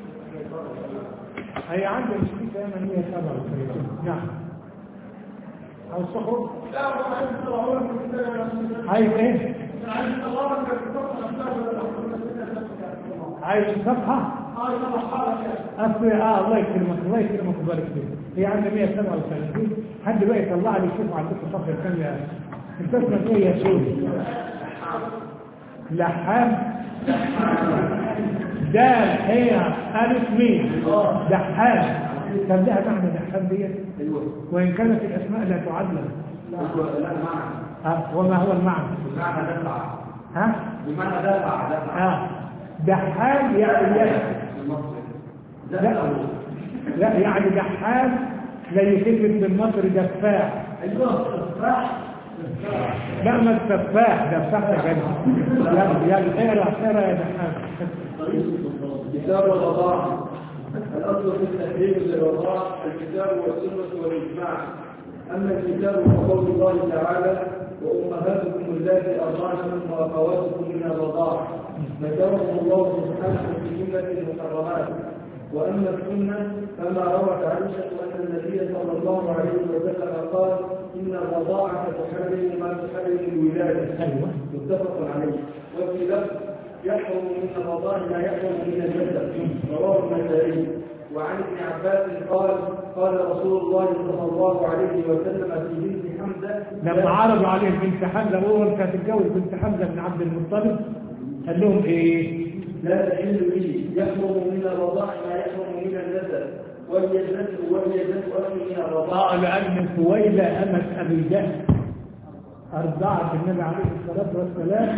S1: هي عندي مشكلة 837 نعم عايز تخرج
S3: لا هو عايز يطلعوا لك من كده
S1: عايز ايه
S3: عايز يطلعوا لك من الصفحه
S1: عايز صفحة
S3: اه يطلع حالك
S1: اصل اه الله يكرمك الله يكرمك ويبارك فيك هي عندنا 137 حد بقى يطلع لي شوف عندكم صفحة كام يا انت اسمك ايه يا شيخ لحام دال هي ألف مين دحام طب لها معنى دحام ديت
S2: ايوه
S1: وإن كانت الأسماء لا تعلم
S2: ايوه لا معنى
S1: ها وما هو المعنى
S2: بمعنى دفع
S1: ها
S2: بمعنى دفع دفع
S1: ها دحام يعني يد
S2: المصري
S1: لا لا يعني دحام زي كلمة بالمصري دفاع
S2: ايوه صح
S1: لا ما السفاح دفاح يا جدع يلا يلا اقرا اقرا يا دحام
S2: كتاب الرضاعة الأصل في التحريم للرضاعة الكتاب والسنة والإجماع أما الكتاب فقول الله تعالى وأمهاتكم اللاتي أرضعنكم وأخواتكم من الرضاعة ذكرهم الله سبحانه في جملة المحرمات وأما السنة فما روت عائشة أن النبي صلى الله عليه وسلم قال إن الرضاعة تحرم ما تحرم الولادة
S1: ايوه
S2: متفق عليه وفي لفظ يحرم من الرضاع ما يحرم من الجسد رواه النسائي وعن ابن عباس قال قال رسول الله صلى الله عليه وسلم في بنت حمزه
S1: لما عرضوا عليه بنت حمزه وهو كانت تتجوز بنت حمزه بن عبد المطلب قال لهم ايه
S2: لا تحل به يحرم من الرضاع ما يحرم من الجسد وهي الجسد وهي الجسد أصل من الرضاع
S1: قال ان سويلة امت ابي جهل ارضعت النبي عليه الصلاه والسلام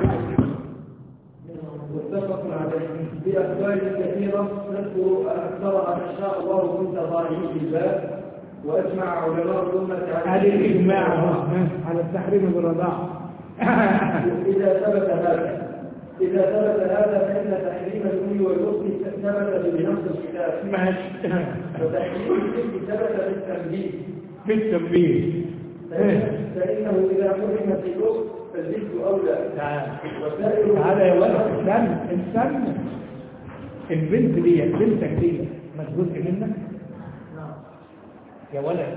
S2: متفق عليه في أخبار كثيرة نذكر أكثرها إن شاء الله من تضاريه الباب وأجمع علماء الأمة
S1: هذه الاجماع هو، على التحريم بالرضاعه
S2: إذا ثبت هذا إذا ثبت هذا فإن تحريم الأم والأخت ثبت بنص الكتاب
S1: ماشي
S2: وتحريم البنت ثبت بالتنبيه
S1: في التنبيه إيه؟
S2: فإنه إذا حرمت الأخت فالبنت أولى
S1: تعال
S2: وسائر
S1: تعالى يا ولد استنى استنى البنت دي بنتك دي مش جزء منك يا ولد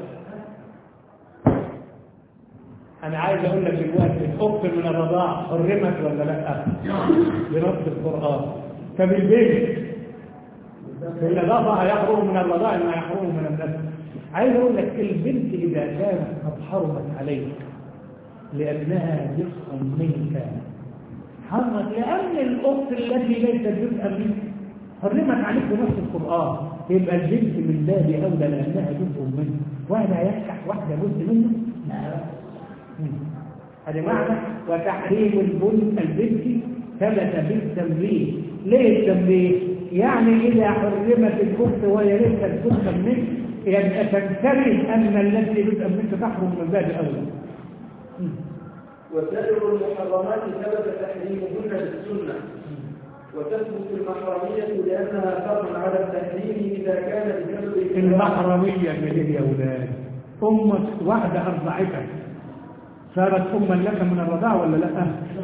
S1: انا عايز اقول لك دلوقتي الاخت من الرضاعه حرمت ولا لا بنص القران طب البنت اللي رضع يحرم من الرضاع ما يحرم من النسب عايز اقول لك البنت اذا كانت قد حرمت عليك لانها جزء منك حرمت لان الاخت التي ليست جزءا منك حرمت عليك بنص القران يبقى البنت من باب اولى لانها جزء منه وانا يفتح واحده جزء منه لا هذا معنى وتحريم البنت البنت ثبت بالتنبيه ليه التنبيه يعني اذا حرمت الكفر وهي ليست جزءا منك يبقى تنتبه ان التي جزءا منك تحرم من باب اولى
S2: وسائر المحرمات ثبت تحريمهن بالسنة وتثبت المحرمية لأنها فرض على التحريم إذا كان بسبب
S1: المحرمية اللي هي يا أولاد أمك واحدة أرضعتك صارت أما لك من الرضاعة ولا لا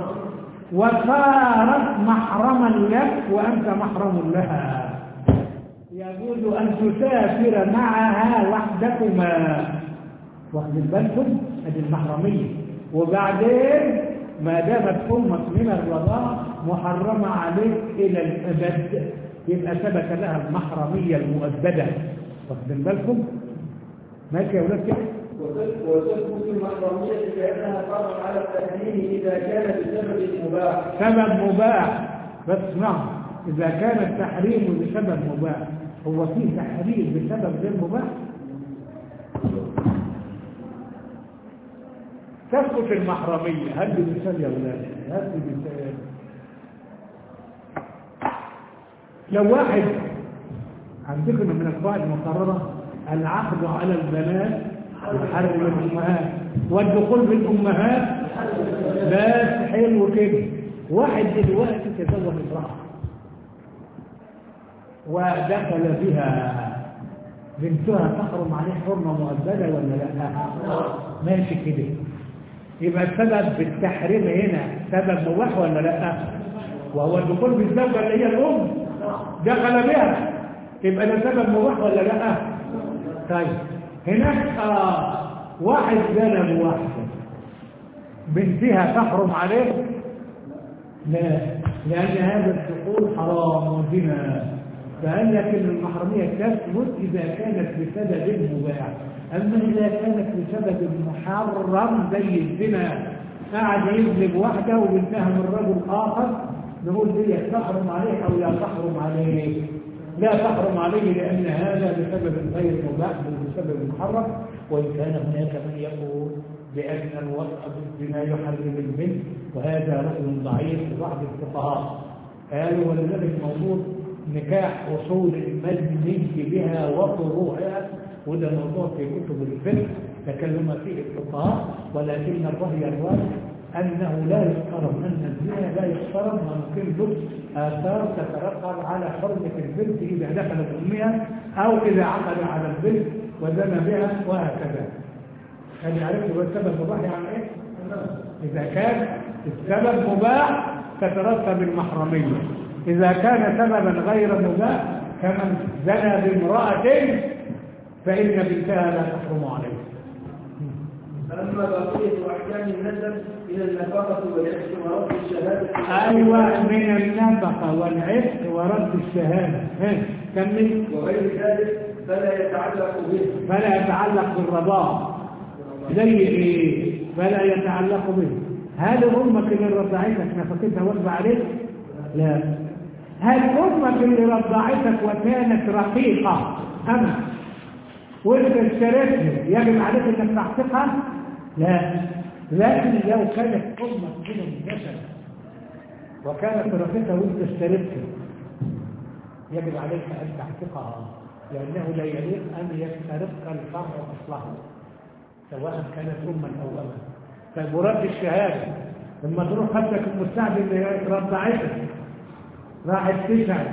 S1: وصارت محرما لك وأنت محرم لها يجوز أن تسافر معها وحدكما واخدين بالكم هذه المحرمية وبعدين ما دامت أمك من الرضاعة محرمة عليك إلى الأبد يبقى ثبت لها المحرمية المؤبدة واخدين بالكم ماشي يا ولاد كده
S2: وتثبت المحرمية لأنها فرض على التحريم إذا كان بسبب مباح
S1: سبب مباح بس نعم إذا كان التحريم بسبب مباح هو في تحريم بسبب غير مباح تثبت المحرمية هل مثال يا ولاد هل مثال لو واحد عندكم من القواعد المقررة العقد على البنات يحرم الأمهات والدخول بالأمهات بس حلو كده واحد دلوقتي تزوج امرأة ودخل بها بنتها تحرم عليه حرمة مؤبدة ولا لا ماشي كده يبقى السبب بالتحريم هنا سبب مباح ولا لا وهو الدخول بالزوجة اللي هي الأم دخل بها يبقى ده سبب مباح ولا لا طيب هناك آه واحد زنى بواحدة بنتها تحرم عليه لا لأن هذا الدخول حرام وزنا فقال لك ان المحرمية تثبت إذا كانت بسبب مباح أما إذا كانت بسبب محرم زي الزنا قاعد يذنب واحدة وبنتها من رجل آخر نقول دي تحرم عليه أو لا تحرم عليه لا تحرم عليه لأن هذا بسبب غير مباح بل بسبب محرم وإن كان هناك من يقول بأن الوضع بالزنا يحرم البنت وهذا رأي ضعيف لبعض الفقهاء قالوا ولذلك موجود نكاح وصول المجني بها وفروعها وده موضوع في كتب الفقه تكلم فيه الفقهاء ولكن الرأي الراجح أنه لا يفترض أن الزنا لا يفترض ممكن له آثار تترتب على حرمة البنت إذا دخلت أمها أو إذا عقد على البنت وزنى بها وهكذا هل عرفت هو السبب مباح يعني إيه؟ إذا كان السبب مباح تترتب المحرمية إذا كان سببا غير مباح كمن زنى بامرأة فإن بنتها لا تحرم عليه
S2: أما بقية أحكام النسب من النفقة والعشق ورد الشهادة
S1: أيوة من النفقة والعشق ورد الشهادة ها، كمل
S2: وغير ذلك فلا يتعلق به
S1: فلا يتعلق بالرضاعة زي ايه فلا يتعلق به هل امك اللي رضعتك نفقتها واجب عليك لا هل امك اللي رضعتك وكانت رقيقة اما وانت اشتريتها يجب عليك انك تعتقها لا لكن لو كانت امك من النسب وكانت رقيقة وانت اشتريتها يجب عليك ان تعتقها لانه لا يليق ان يسترق الفرع اصلها سواء كانت أما أو أبا فمراد الشهادة لما تروح خدك المستعد اللي رضعتك راحت تشهد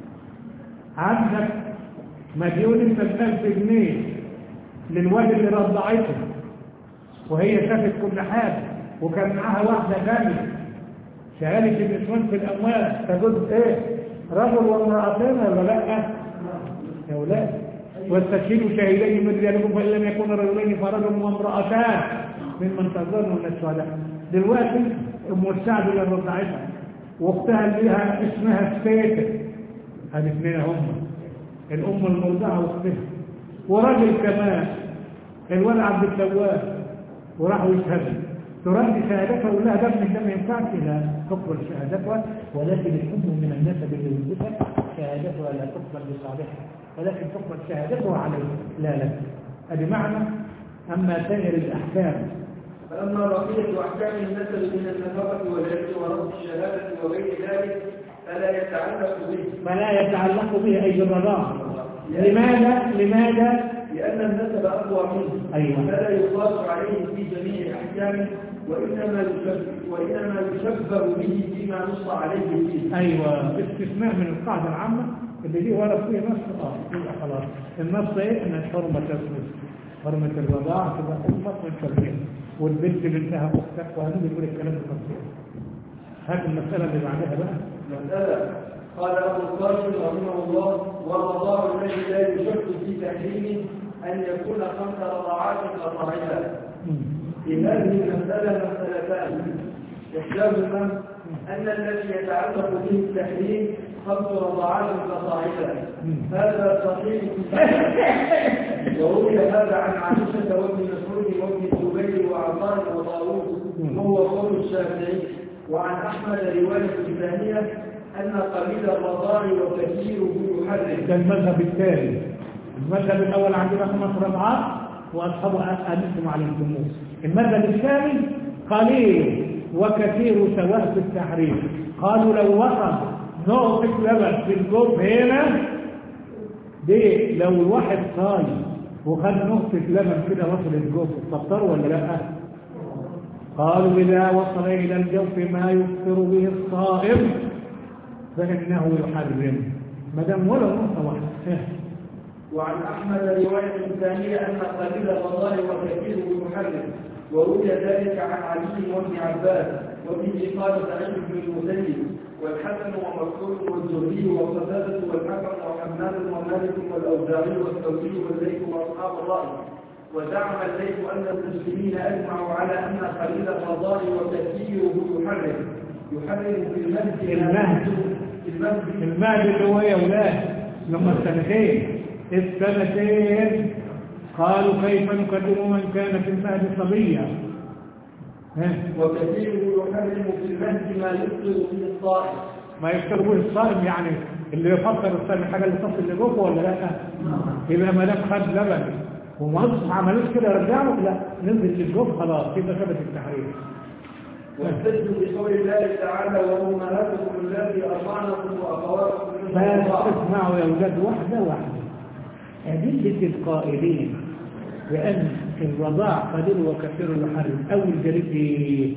S1: عندك مديون انت بألف جنيه للواد اللي رضعته وهي شافت كل حاجة وكان معاها واحدة ثانية شهادة النسوان في الأموال تقول ايه رجل وامرأتين ولا لا يا ولاد واستشهدوا شهيدين من رجالكم فإن لم يكون رجلين فرجل وامرأتان ممن تظنوا من الشهداء دلوقتي ام السعد اللي رضعتها واختها اللي لها اسمها ستيتة هذه اثنين هم الام المرضعه واختها وراجل كمان الولد عبد التواب وراحوا يشهدوا ترد شهادتها ويقول لها ده ابنك ده ما ينفعش لا تقبل شهادتها ولكن الام من النسب اللي ولدتها شهادتها لا تقبل بصالحها ولكن تقبل شهادتها عليه لا لا هذه معنى أما سائر الأحكام
S2: فأما بقية أحكام النسب من النفقة والعشق ورد الشهادة وغير ذلك فلا يتعلق به
S1: فلا يتعلق به أي بالرضاعة لماذا لماذا
S2: لأن النسب أقوى منه
S1: أيوة.
S2: فلا يقاس عليه في جميع أحكامه وإنما يشبه, وإنما يشبه به فيما نص عليه فيه
S1: أيوة استثناء من القاعدة العامة اللي دي ورد فيه نص اه يبقى خلاص النص ايه ان حرمة تسلس حرمة الرضاعة تبقى أمك من شرعين والبنت بنتها أختك وهنقول يقول الكلام بالتفصيل هات المسألة اللي بعدها بقى
S2: مسألة قال أبو القاسم رحمه الله والرضاع الذي لا يشك في تحريمه أن يكون خمس رضاعات قطعيات في هذه المسألة مسألتان إحداهما أن الذي يتعلق به التحريم خمس رضاعات قطعيات هذا صحيح وروي هذا عن عائشة وابن مسعود وابن الزبير وعطاء وطاووس وهو قول الشافعي وعن أحمد رواية ثانية أن قليل الرضاع وكثيره يحرم
S1: ده المذهب الثاني المذهب الأول عندنا خمس رضعات وأصحابه أنتم علمتموه المذهب الثاني قليل وكثير سواء في التحريم قالوا لو وصل نقطة لبن في الجوف هنا دي لو الواحد صايم وخد نقطة لبن كده وصل الجوف تفطر ولا لا؟ قالوا إذا وصل إلى الجوف ما يفطر به الصائم فإنه يحرم ما دام ولو نقطة واحدة
S2: وعن أحمد رواية ثانية أن قليل الرضاع وكثيره يحرم وروي ذلك عن علي وابن عباس وبه قال سعيد بن المسيب والحسن ومسعود والزهري وقتادة والحكم وحماد ومالك والأوزاعي والثوري والليث وأصحاب الرأي وزعم الليث أن المسلمين أجمعوا على أن قليل الرضاء وكثيره يحرم يحرم في المهد
S1: المهد.
S2: في المهد
S1: المهد اللي هو يا ولاد لما السنتين السنتين قالوا كيف نكلم من كان في المهد صبيا ها؟
S2: وكثيره يحرم في المهد ما يفطر به الصائم
S1: ما يفترضوه الصائم يعني اللي يفكر الصائم الحاجه اللي تصل لجوفه ولا لا يبقى ما دام خد لبن وما ما عملوش كده رجعه لا نزل للجوف خلاص كده ثبت التحريم
S2: واحتجوا بقول الله تعالى وامهاتكم اللاتي ارضعنكم واخواتكم من
S1: بس
S2: الرضاعه
S1: اسمعوا يا اولاد واحده واحده أدلة القائلين بأن الرضاع قليل وكثير يحرم أول دليل إيه؟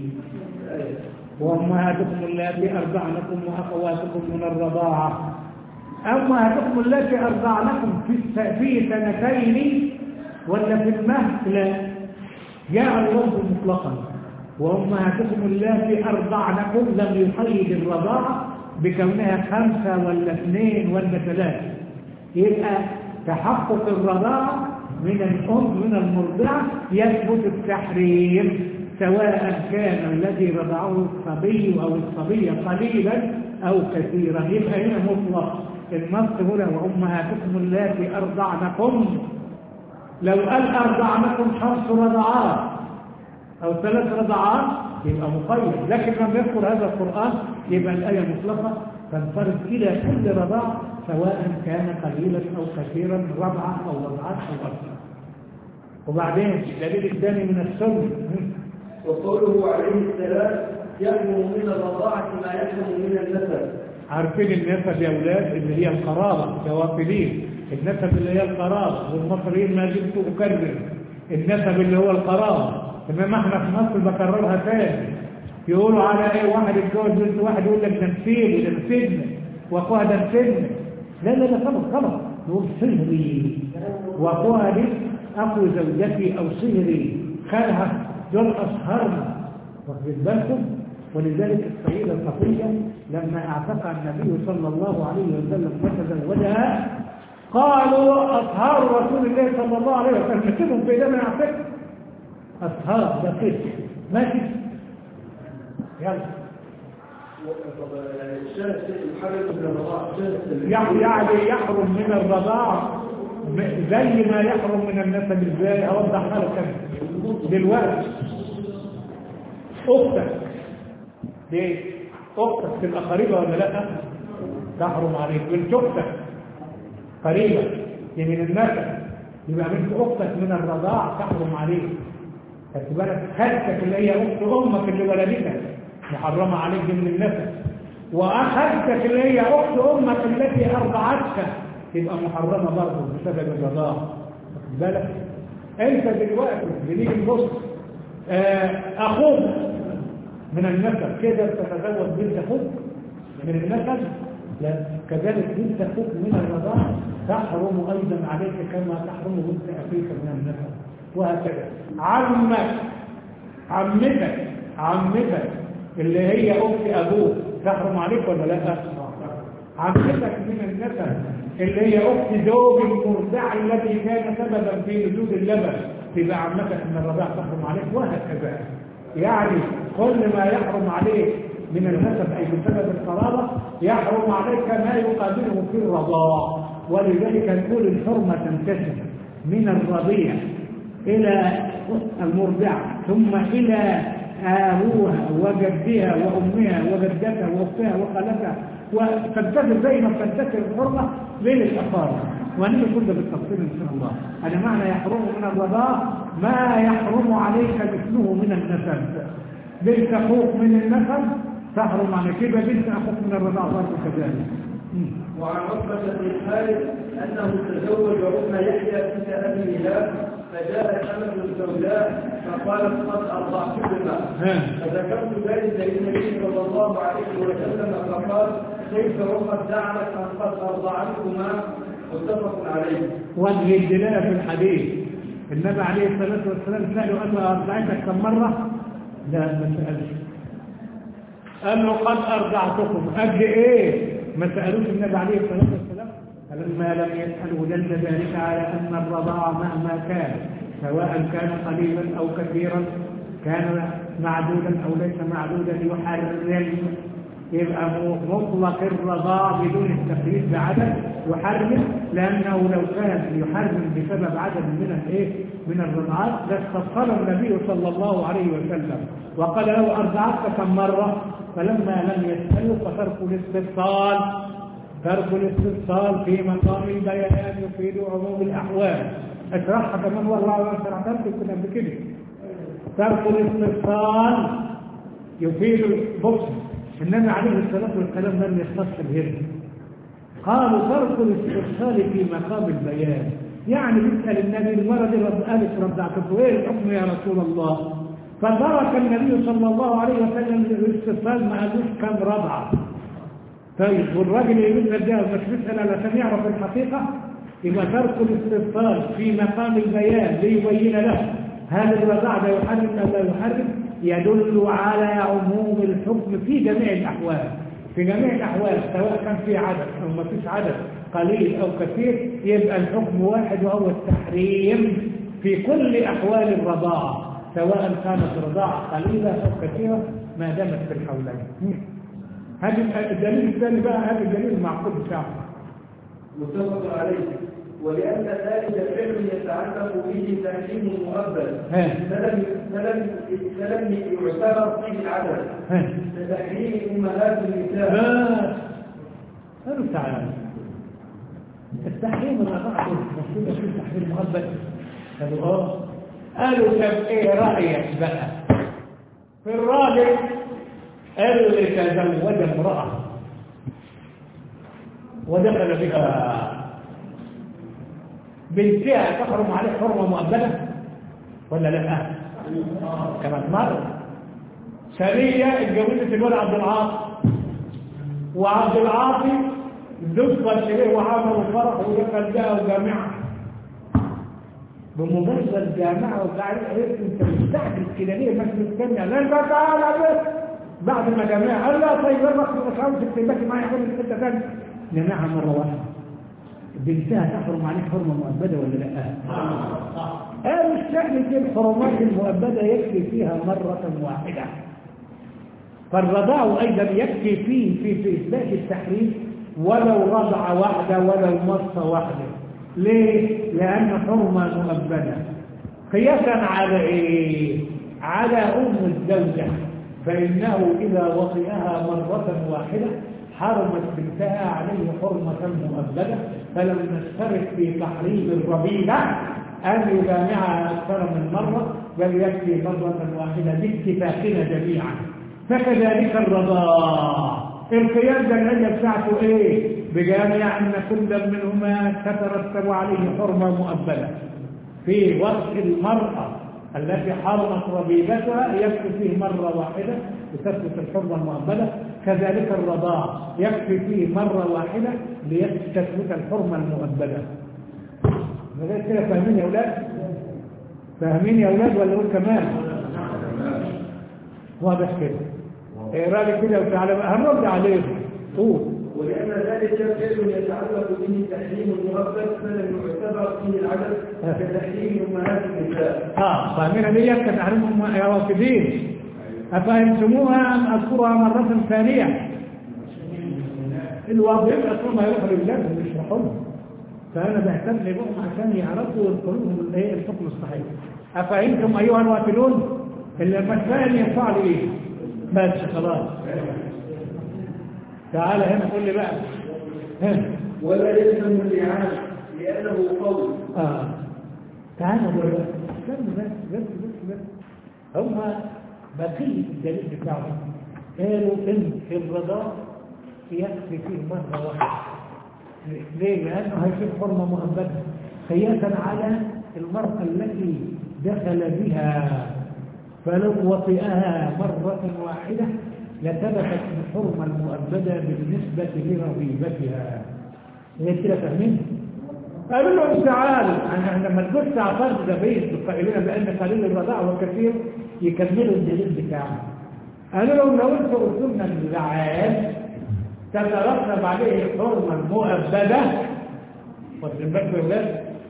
S1: وأمهاتكم اللاتي أرضعنكم وأخواتكم من الرضاعة أمهاتكم اللاتي أرضعنكم في الس- في سنتين ولا في المهد لا جاء اللفظ مطلقا وأمهاتكم اللاتي أرضعنكم لم يقيد الرضاعة بكونها خمسة ولا اثنين ولا ثلاثة يبقى تحقق الرضاعة من الأم من المرضعة يثبت التحريم سواء كان الذي رضعه الصبي أو الصبية قليلا أو كثيرا يبقى هنا مطلق النص هنا وأمهاتكم اللاتي أرضعنكم لو قال أرضعنكم خمس رضعات أو ثلاث رضعات يبقى مقيد لكن لما يذكر هذا القرآن يبقى الآية مطلقة تنفرد إلى كل رضاع سواء كان قليلا أو كثيرا رضعة أو رضعات أو أكثر وبعدين الدليل الثاني من السنة
S2: وقوله عليه السلام يحرم من الرضاعه ما يحرم من النسب
S1: عارفين النسب يا أولاد اللي هي القرابة جوافلين النسب اللي هي القرابة والمصريين ما زلت أكرر النسب اللي هو القرابة إنما احنا في مصر بكررها تاني يقولوا على ايه واحد يتجوز بنت واحد يقول لك ده نسيب ده نسيبنا واخوها ده نسيبنا لا لا لا خلاص خلاص نقول صهري واخوها دي اخو زوجتي او صهري خالها دول اصهرنا واخد بالكم ولذلك السيدة صفية لما اعتقى النبي صلى الله عليه وسلم وتزوجها قالوا أصهار رسول الله صلى الله عليه وسلم نسيبهم في دم يعتقد أصهار ده كده ماشي يلا
S2: الشاهد يحرم من الرضاعه شاهد
S1: يعني يعني يحرم من الرضاع م- زي ما يحرم من النسب ازاي اوضحها لك أنا. دلوقتي اختك ليه اختك تبقى قريبه ولا لا تحرم عليك بنت اختك قريبه دي من النسب يبقى بنت اختك من الرضاع تحرم عليك خدت بالك خالتك اللي هي اخت امك اللي ولدتك محرمه عليك دي من النسب واخالتك اللي هي اخت امك التي ارضعتك تبقى محرمه برضه بسبب الرضاعه واخد بالك انت دلوقتي بنيجي نبص آه، اخوك من النسب كده تتزوج بنت اخوك من النسب لا كذلك بنت اخوك من الرضاعه تحرم ايضا عليك كما تحرم بنت اخيك من النسب وهكذا عمك عمتك عمتك اللي هي اخت ابوك تحرم عليك ولا لا عمتك من النسب اللي هي اخت زوج المرضع الذي كان سببا في وجود اللبن تبقى عمتك من الرضاع تحرم عليك وهكذا يعني كل ما يحرم عليك من النسب اي بسبب القرابه يحرم عليك ما يقابله في الرضاع ولذلك نقول الحرمه تنتشر من الرضيع إلى المرضعة ثم إلى أبوها وجدها وأمها وجدتها وأختها وخالتها وتنتشر زي ما بتنتشر الحرمة بين الأقارب وهنيجي كل ده بالتفصيل إن شاء الله أنا معنى يحرم من الرضاع ما يحرم عليك مثله من النسب بنت أخوك من النسب تحرم عليك يبقى بنت أخوك من الرضاع برضه كذلك مم.
S2: وعن عقبة بن خالد أنه تزوج أم يحيى بنت أبي هلال فجاءت أمة السوداء فقالت قد أرضعتكما
S1: ها
S2: فذكرت ذلك للنبي صلى الله عليه وسلم فقال كيف وقد زعمت أن قد أرضعتكما متفق عليه
S1: وجه الدلالة في الحديث النبي عليه الصلاة والسلام سأله قال له أرضعتك كم مرة؟ لا ما سألش قال له قد أرضعتكم قد إيه؟ ما سألوش النبي عليه الصلاة والسلام فلما لم يسأله دل ذلك على أن الرضاعة مهما كان سواء كان قليلا أو كثيرا كان معدودا أو ليس معدودا يحرم يبقى مطلق الرضاع بدون التقييد بعدد يحرم لأنه لو كان يحرم بسبب عدد من الايه من الرضعات لاستفصله النبي صلى الله عليه وسلم وقال له أرضعتك كم مرة فلما لم يسأله فترك الاستفصال ترك الاستفصال في مقام البيان يفيد عموم الأحوال اشرحها كمان والله ما شرحتها كنا قبل كده ترك الاستفصال يفيد بص النبي عليه الصلاة والسلام لم يختص الهرم قالوا ترك الاستفصال في مقام البيان يعني بيسأل النبي المرة دي رد قالت رضعته ايه الحكم يا رسول الله فترك النبي صلى الله عليه وسلم الاستفصال ما قالوش كم رضعه طيب والراجل اللي بيسأل ده مش بيسأل علشان يعرف الحقيقة يبقى ترك الاستفصال في مقام البيان ليبين له هل الرضاع ده يحرم أو لا يحرم يدل على عموم الحكم في جميع الأحوال في جميع الأحوال سواء كان في عدد أو ما فيش عدد قليل أو كثير يبقى الحكم واحد وهو التحريم في كل أحوال الرضاعة سواء كانت رضاعة قليلة أو كثيرة ما دامت في الحولين هذا الدليل الثاني بقى هذا الدليل المعقول بتاعه
S2: متفق عليه ولأن ذلك الفعل يتعلق به تحريم مؤبد
S1: ها.
S2: فلم فلم فلم يعتبر فيه العدد
S1: ها.
S2: كتحريم أمهات النساء
S1: بس قالوا تعالى التحريم الرضاعة المفروض يكون تحريم مؤبد قالوا اه قالوا طب ايه رأيك بقى في الراجل اللي تزوج امرأة ودخل بها بنتها تحرم عليه حرمة مؤبدة ولا لا كما مرة سرية اتجوزت الولد عبد العاطي وعبد العاطي دخل إليه وعملوا فرح ودخل بها وجامعة بمجرد جامعة وقاعد عرفت انت مستعجل كده ليه مش مستني لا انت تعالى بس بعد ما جامعة قال لا طيب يلا مش عاوز تكتبك معايا كل حته ثانيه جماعة مرة واحدة بنتها تحرم عليه حرمة مؤبدة ولا لا؟ قال الشأن في الحرمات المؤبدة يكفي فيها مرة واحدة فالرضاع أيضا يكفي فيه في, في إثبات التحريم ولو رضع واحدة ولو مصة واحدة ليه؟ لأن حرمة مؤبدة قياسا على إيه؟ على أم الزوجة فإنه إذا وطئها مرة واحدة حرمت بنتها عليه حرمة مؤبدة فلم نشترك في تحريم الربيبة أن يجامعها أكثر من مرة بل يكفي مرة واحدة باتفاقنا جميعا فكذلك الرضاع القياس ده العلة بتاعته ايه بجامع ان كل منهما تترتب عليه حرمة مؤبدة في وقت المرأة التي حرمت ربيبتها يكفي فيه مرة واحدة لتثبت الحرمة المؤبدة كذلك الرضاع يكفي فيه مرة واحدة لتثبت الحرمة المؤبدة لذلك كده فاهمين يا أولاد فاهمين يا أولاد ولا أقول كمان واضح كده إيه رأيك كده وتعالى بقى هنرد عليه قول
S2: ولأن ذلك فعل يتعلق به تحريم المؤبد فلم يعتبر فيه العدد كتحريم أمهات النساء.
S1: اه فاهمين ليه كتحريمهم يا رافدين أفهمتموها أم أذكرها مرة ثانية الواضحين أصلا ما يروحوا لبلادهم يشرحوا لهم فأنا بهتم بهم عشان يعرفوا ويدخلوا لهم الايه الحكم الصحيح أفهمتم أيها الوافدون اللي المسائل ينفع لي إيه بس خلاص تعال هنا قول لي بقى هنا
S2: ولا يلزم اللعان لأنه قول
S1: اه تعالوا بقى استنوا بس بس بس بس هم بقية الدليل بتاعهم قالوا ان في الرضاع يكفي فيه مرة واحدة ليه؟ لأنه هيصير حرمة مؤبدة قياسا على المرأة التي دخل بها فلو وطئها مرة واحدة لثبتت الحرمة المؤبدة بالنسبة لرغيبتها هي كده فاهمين؟ قالوا لهم تعالوا أنا لما تقول تعترض ده بيت القائلين بأن قليل الرضاع وكثير يكملوا الدليل بتاعهم قالوا لهم لو انتوا قلتوا لنا اللعان تترتب عليه الحرمة المؤبدة واخدين بالكم يا ولاد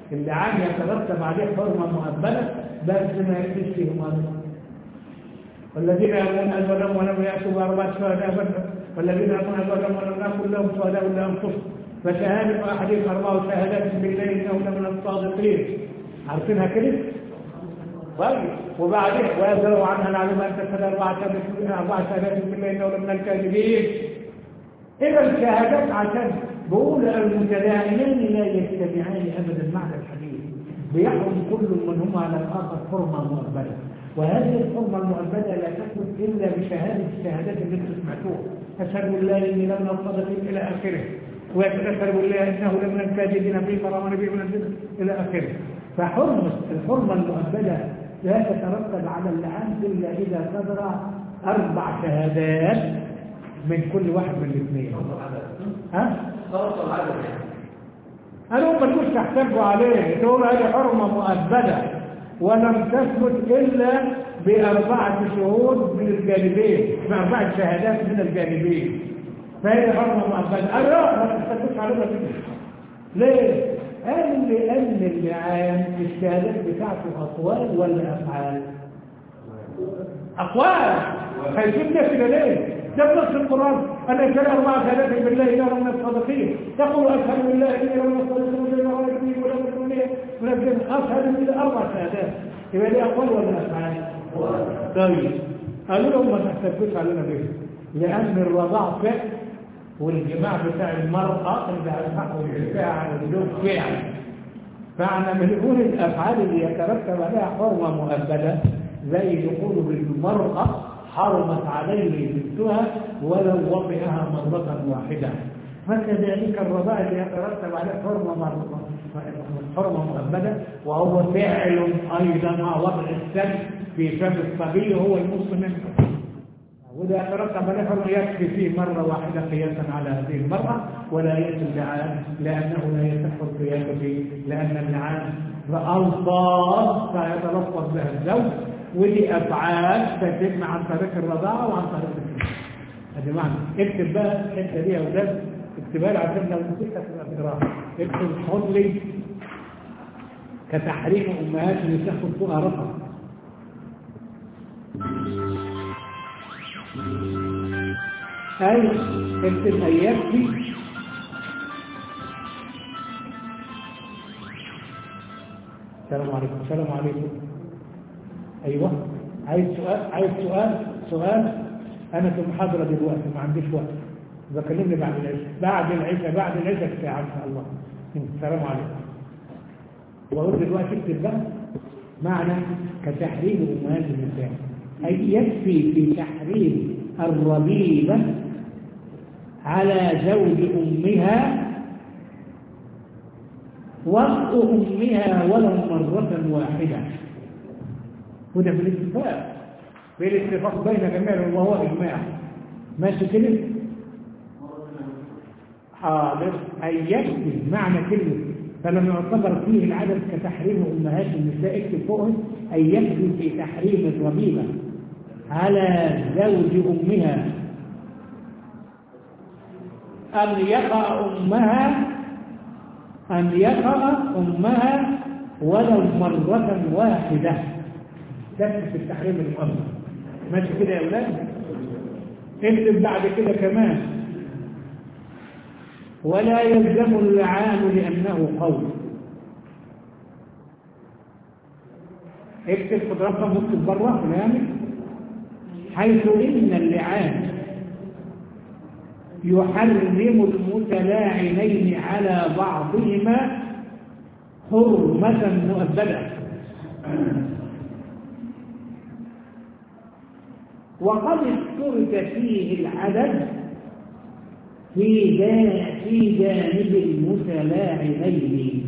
S1: اللعان يترتب عليه حرمة مؤبدة بس ما يكفيش فيه مرض والذين يأمون أزواجهم ولم يأتوا بأربعة شهداء أبدا والذين يأمون أزواجهم ولم يكن لهم شهداء إلا أنفسهم فشهادة أحدهم أربع شهادات بالله إنه لمن الصادقين عارفينها كده؟ طيب وبعدين ويزرع عنها العلم أن تشهد أربع شهادات أربع شهادات بالله إنه لمن الكاذبين إذا الشهادات عشان بقول المتداعيان لا يجتمعان أبدا معنى الحديث بيحرم كل منهما على الآخر حرمة مؤبدة وهذه الحرمة المؤبدة لا تثبت إلا بشهادة الشهادات اللي انتم سمعتوها أشهد بالله إني لمن الصادقين إلى آخره ويتذكر بالله إنه لمن الكاذبين في مرام نبي من الجنة إلى آخره فحرمة الحرمة المؤبدة لا تترتب على اللعان إلا إذا صدر أربع شهادات من كل واحد من الاثنين ها؟
S2: خلص العدد
S1: قالوا ما تقولش تحتاجوا عليه تقول هذه حرمة مؤبدة ولم تثبت إلا بأربعة شهود من الجانبين بأربعة شهادات من الجانبين فهي حرمة مؤبدة قالوا لا ما تحتاجوش عليها كده ليه؟ قال لأن اللعان الشهادات بتاعته أقوال ولا أفعال؟ أقوال هيجيب ده كده ليه؟ ده نص القرآن أنا أشهد أربعة شهادات بالله إنه من الصادقين تقول أشهد بالله إنه من الصادقين ولا ولا يكفي ولا مسؤولية ولا يكفي أشهد بالله أربع شهادات يبقى دي أقوال ولا أفعال؟ طيب قالوا لهم ما تحتفلوش علينا بيه لأن الرضاع فعل والجماع بتاع المرأة اللي هيحقوا الدفاع عن الزوج فعل فاحنا بنقول الأفعال اللي يترتب عليها حرمة مؤبدة زي يقولوا بالمرأة حرمت عليه بنتها ولو وطئها مرة واحدة فكذلك الرضاع اللي يترتب عليه حرمة مرة حرمة مؤبدة وهو فعل أيضا مع وضع السم في فم الصبي وهو المسلم وإذا يترتب عليه حرمة يكفي فيه مرة واحدة قياسا على هذه المرأة ولا يأتي اللعان لأنه لا يصح القياس فيه لأن اللعان ألفاظ فيتلفظ بها الزوج ودي أفعال تتم عن طريق الرضاعة وعن طريق الكلام هذا معنى اكتب بقى الحتة دي يا أولاد اكتبها لي عشان لو نسيتها تبقى تقراها اكتب حط لي كتحريم أمهات النساء خطوها رقم أي اكتب أيام دي السلام عليكم السلام عليكم ايوه عايز سؤال عايز سؤال سؤال انا في محاضره دلوقتي ما عنديش وقت بكلمني بعد العشاء بعد العشاء بعد العشاء ساعه ان شاء الله السلام عليكم واقول دلوقتي اكتب بقى معنى كتحريم امهات النساء اي يكفي في تحريم الربيبه على زوج امها وقت امها ولو مره واحده وده بالاتفاق بالاتفاق بين جميع وهو إجماع ماشي كده حاضر أي يكفي معنى كلمة فلما يعتبر فيه العدد كتحريم أمهات النساء اكتب فوقه أي يكفي في تحريم الربيبة على زوج أمها أن يقع أمها أن يقع أمها ولو مرة واحدة ده في التحريم المؤمن ماشي كده يا اولاد اكتب بعد كده كمان ولا يلزم اللعان لانه قول اكتب خد رقم واكتب بره كلامي حيث ان اللعان يحرم المتلاعنين على بعضهما حرمة مؤبدة وقد اشترك فيه العدد في في جانب المتلاعنين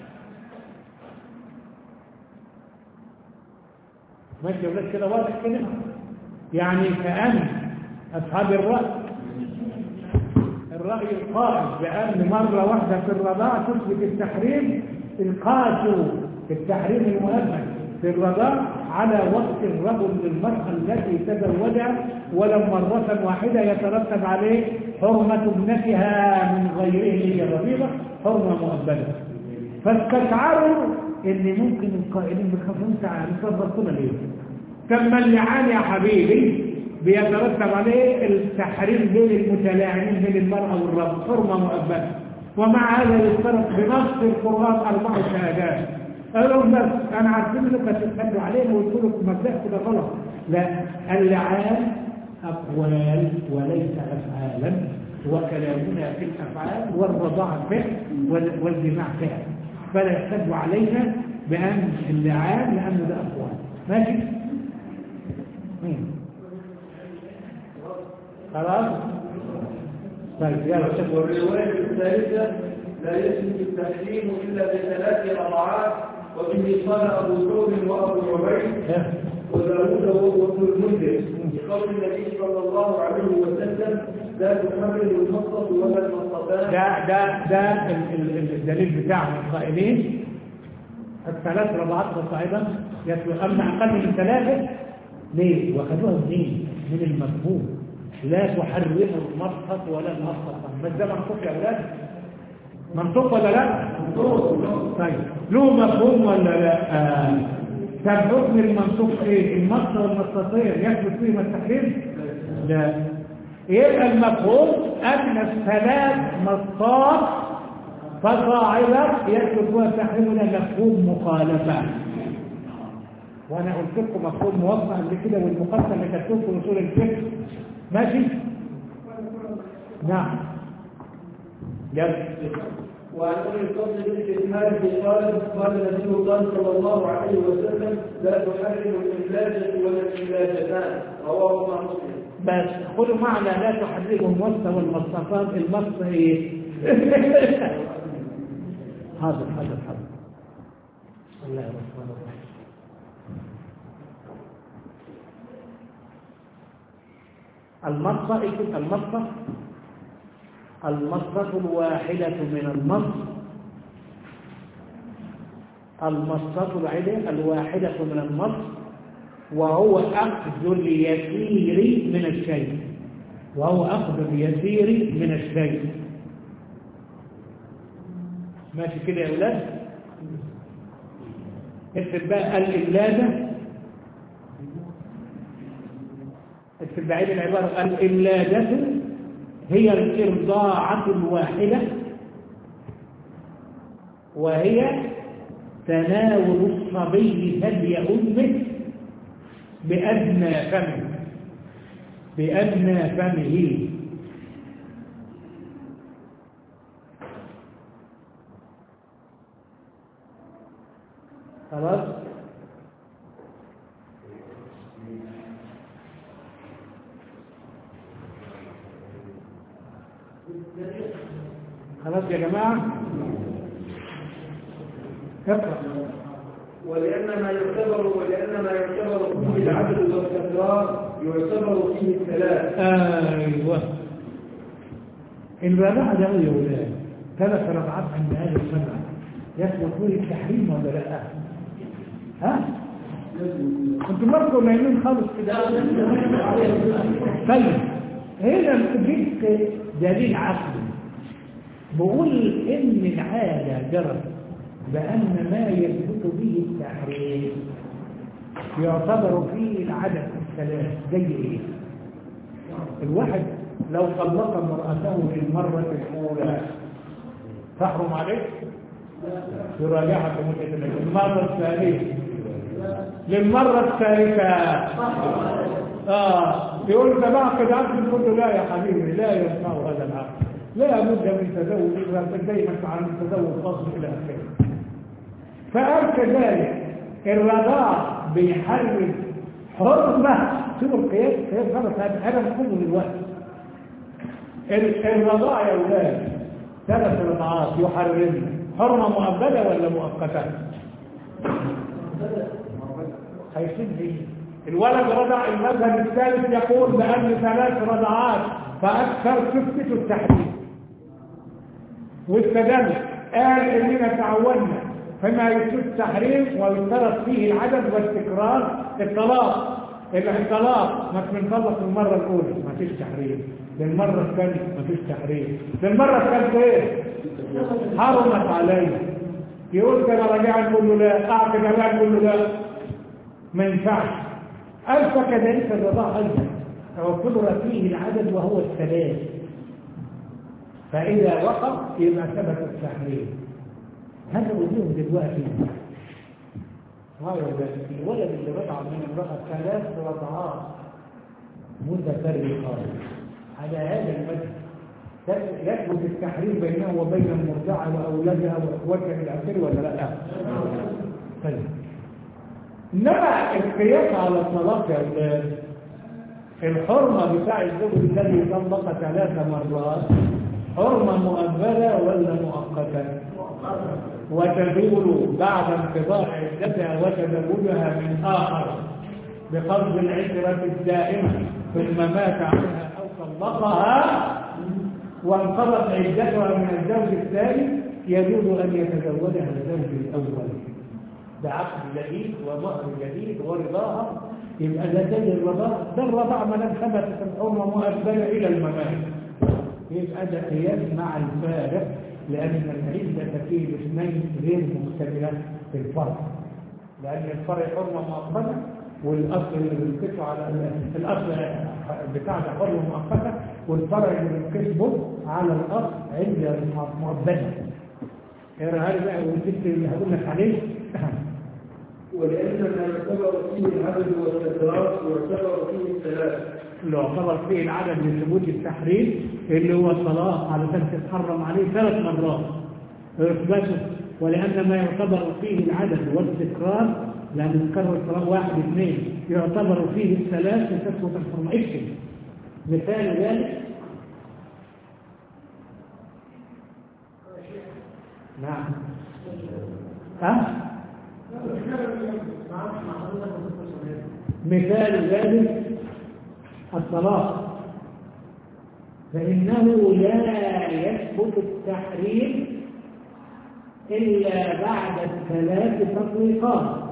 S1: ماشي يا كده واضح كده يعني كأن أصحاب الرأي الرأي القائل بأن مرة واحدة في الرضاعة تثبت التحريم القاسوا في التحريم المؤمن في الرضاع على وقت الرجل للمرأة التي تزوجها ولو مرة واحدة يترتب عليه حرمة ابنتها من غيره هي الربيبة حرمة مؤبدة فاستشعروا ان ممكن القائلين بيخافوا انت ربنا ليه تم اللعان يا حبيبي بيترتب عليه التحريم بين المتلاعنين بين المرأة والرب حرمة مؤبدة ومع هذا يشترط بنص القرآن أربع شهادات قالوا بس أنا عارفين انكم هتتحدوا علينا وقلت لكم مبدأ كده غلط لا اللعان أقوال وليس أفعالا وكلامنا في الأفعال والرضاعة فعل والجماع فعل فلا يحتج علينا بأن اللعان لأنه ده أقوال ماشي؟ خلاص؟ طيب يلا شكرا
S2: والرواية الثالثة لا يثبت التحريم إلا بثلاث رضعات وبه قال أبو ثور وأبو عبيد وداود وابن المنذر بقول النبي صلى الله عليه وسلم لا تحرم المصطف ولا المصطفان
S1: ده ده ده ال- ال- الدليل بتاعهم القائلين الثلاث رضعات فصاعدا يتلو اما اقل من ثلاثه ليه؟ واخدوها منين؟ من المفهوم لا تحرموا المصحف ولا المصحف بس ده منطق يا اولاد منطق ولا لا؟ طيب له مفهوم ولا لا؟ آه. طب حكم المنطق ايه؟ المصحف والمصحفين يثبت فيهما التحريم؟ لا يبقى المفهوم أن الثلاث مصاف فصاعدا يثبت فيها التحريم ولا مفهوم مخالفة وانا قلت لكم مفهوم موضح قبل كده والمقسم اللي كتبته في اصول الفقه ماشي نعم يلا
S2: وعن ام الفضل بنت الحارث قال قال النبي الله صلى الله عليه وسلم لا تحرم الاملاجه ولا الاملاجتان رواه مع مسلم
S1: بس خذوا معنى لا تحرموا المص والمصطفات المص ايه حاضر حاضر حاضر الله الرحمن الرحيم المصة اسم المصة المصة الواحدة من المص المصة الواحدة الواحدة من المص وهو أخذ اليسير من الشيء وهو أخذ اليسير من الشيء ماشي كده يا أولاد اكتب بقى الإولادة اكتب بعيد العبارة الإولادة هي الإرضاعة الواحدة وهي تناول الصبي ثدي أمه بأدنى فمه بأدنى فمه خلاص خلاص يا جماعة اقرأ
S2: ولأن ما يعتبر ولأن ما يعتبر فيه العدل والتكرار يعتبر فيه الثلاث
S1: ايوه الرابعه ده يا ولاد ثلاث ركعات عند هذه السبعه يثبت فيه التحريم ولا لا ها انتوا برضه نايمين خالص كده طيب هنا جبت دليل عقلي بقول ان العاده جرت بان ما يثبت به التحريم يعتبر فيه العدد الثلاث زي ايه الواحد لو طلق امرأته للمرة الأولى تحرم عليه يراجعها كمتة المرة الثانية للمرة الثالثة آه يقول انت بعقد عقد تقول له لا يا حبيبي لا ينفع هذا العقد لا بد من تزوج دائما عن تزوج خاص الى اخره فقال كذلك الرضاع بيحرم حرمة شوف القياس قياس غلط هذا هذا مفهوم دلوقتي الرضاع يا اولاد ثلاث رضعات يحرمن حرمة مؤبدة ولا مؤقتة؟ هيسد ايه؟ الولد رضع المذهب الثالث يقول بأن ثلاث رضعات فأكثر تثبت التحريم واستدل قال إننا تعودنا فما يثبت التحريم ويشترط فيه العدد واستقرار الطلاق إلا الطلاق ما بنطلق المرة الأولى ما فيش تحريم للمرة الثانية ما فيش تحريم للمرة الثالثة إيه؟ حرمت عليه يقول كان راجعا نقول له لا اعتق راجعا نقول له لا ما ينفعش قال فكذلك الرضاع ايضا وقدر فيه العدد وهو الثلاث فاذا وقف يبقى ثبت التحريم هذا وجوه دلوقتي هذا الولد اللي رضع من امرأة ثلاث رضعات متفرقات على هذا المدى يثبت التحريم بينه وبين المرضعة وأولادها وإخواتها إلى آخره ولا لا؟ طيب إنما القياس على الطلاق يا أولاد الحرمة بتاع الزوج الذي طلق ثلاث مرات حرمة مؤبدة ولا مؤقتة؟ وتزول بعد انقضاء عدتها وتزوجها من آخر بقصد العشرة الدائمة ثم مات عنها أو طلقها وانقضت عدتها من الزوج الثاني يجوز أن يتزوجها الزوج الأول بعقد جديد ومهر جديد ورضاها يبقى ده زي الرضاع ده الرضاع ما لم ثبتت الحرمة مؤبدة إلى الممات يبقى ده قياس مع الفارق لأن العدة في الاثنين غير مختلفة في الفرق لأن الفرق حرمة مؤقتة والأصل اللي بنكسه على الأصل بتاع ده حرمة مؤقتة والفرع اللي بنكسبه على الأصل عدة مؤبدة ايه رأي بقى والست اللي هقول لك عليه
S2: ولأن ما يعتبر فيه العدد والتكرار ويعتبر فيه الثلاث
S1: اللي يعتبر فيه العدد لثبوت التحريم اللي هو الصلاة علشان تتحرم عليه ثلاث مرات بس ولأن ما يعتبر فيه العدد والتكرار لأن تكرر الصلاة واحد اثنين يعتبر فيه الثلاث لتثبت الحرمة اكتب مثال ذلك نعم ها مثال ذلك الطلاق فإنه لا يثبت التحريم إلا بعد الثلاث تطليقات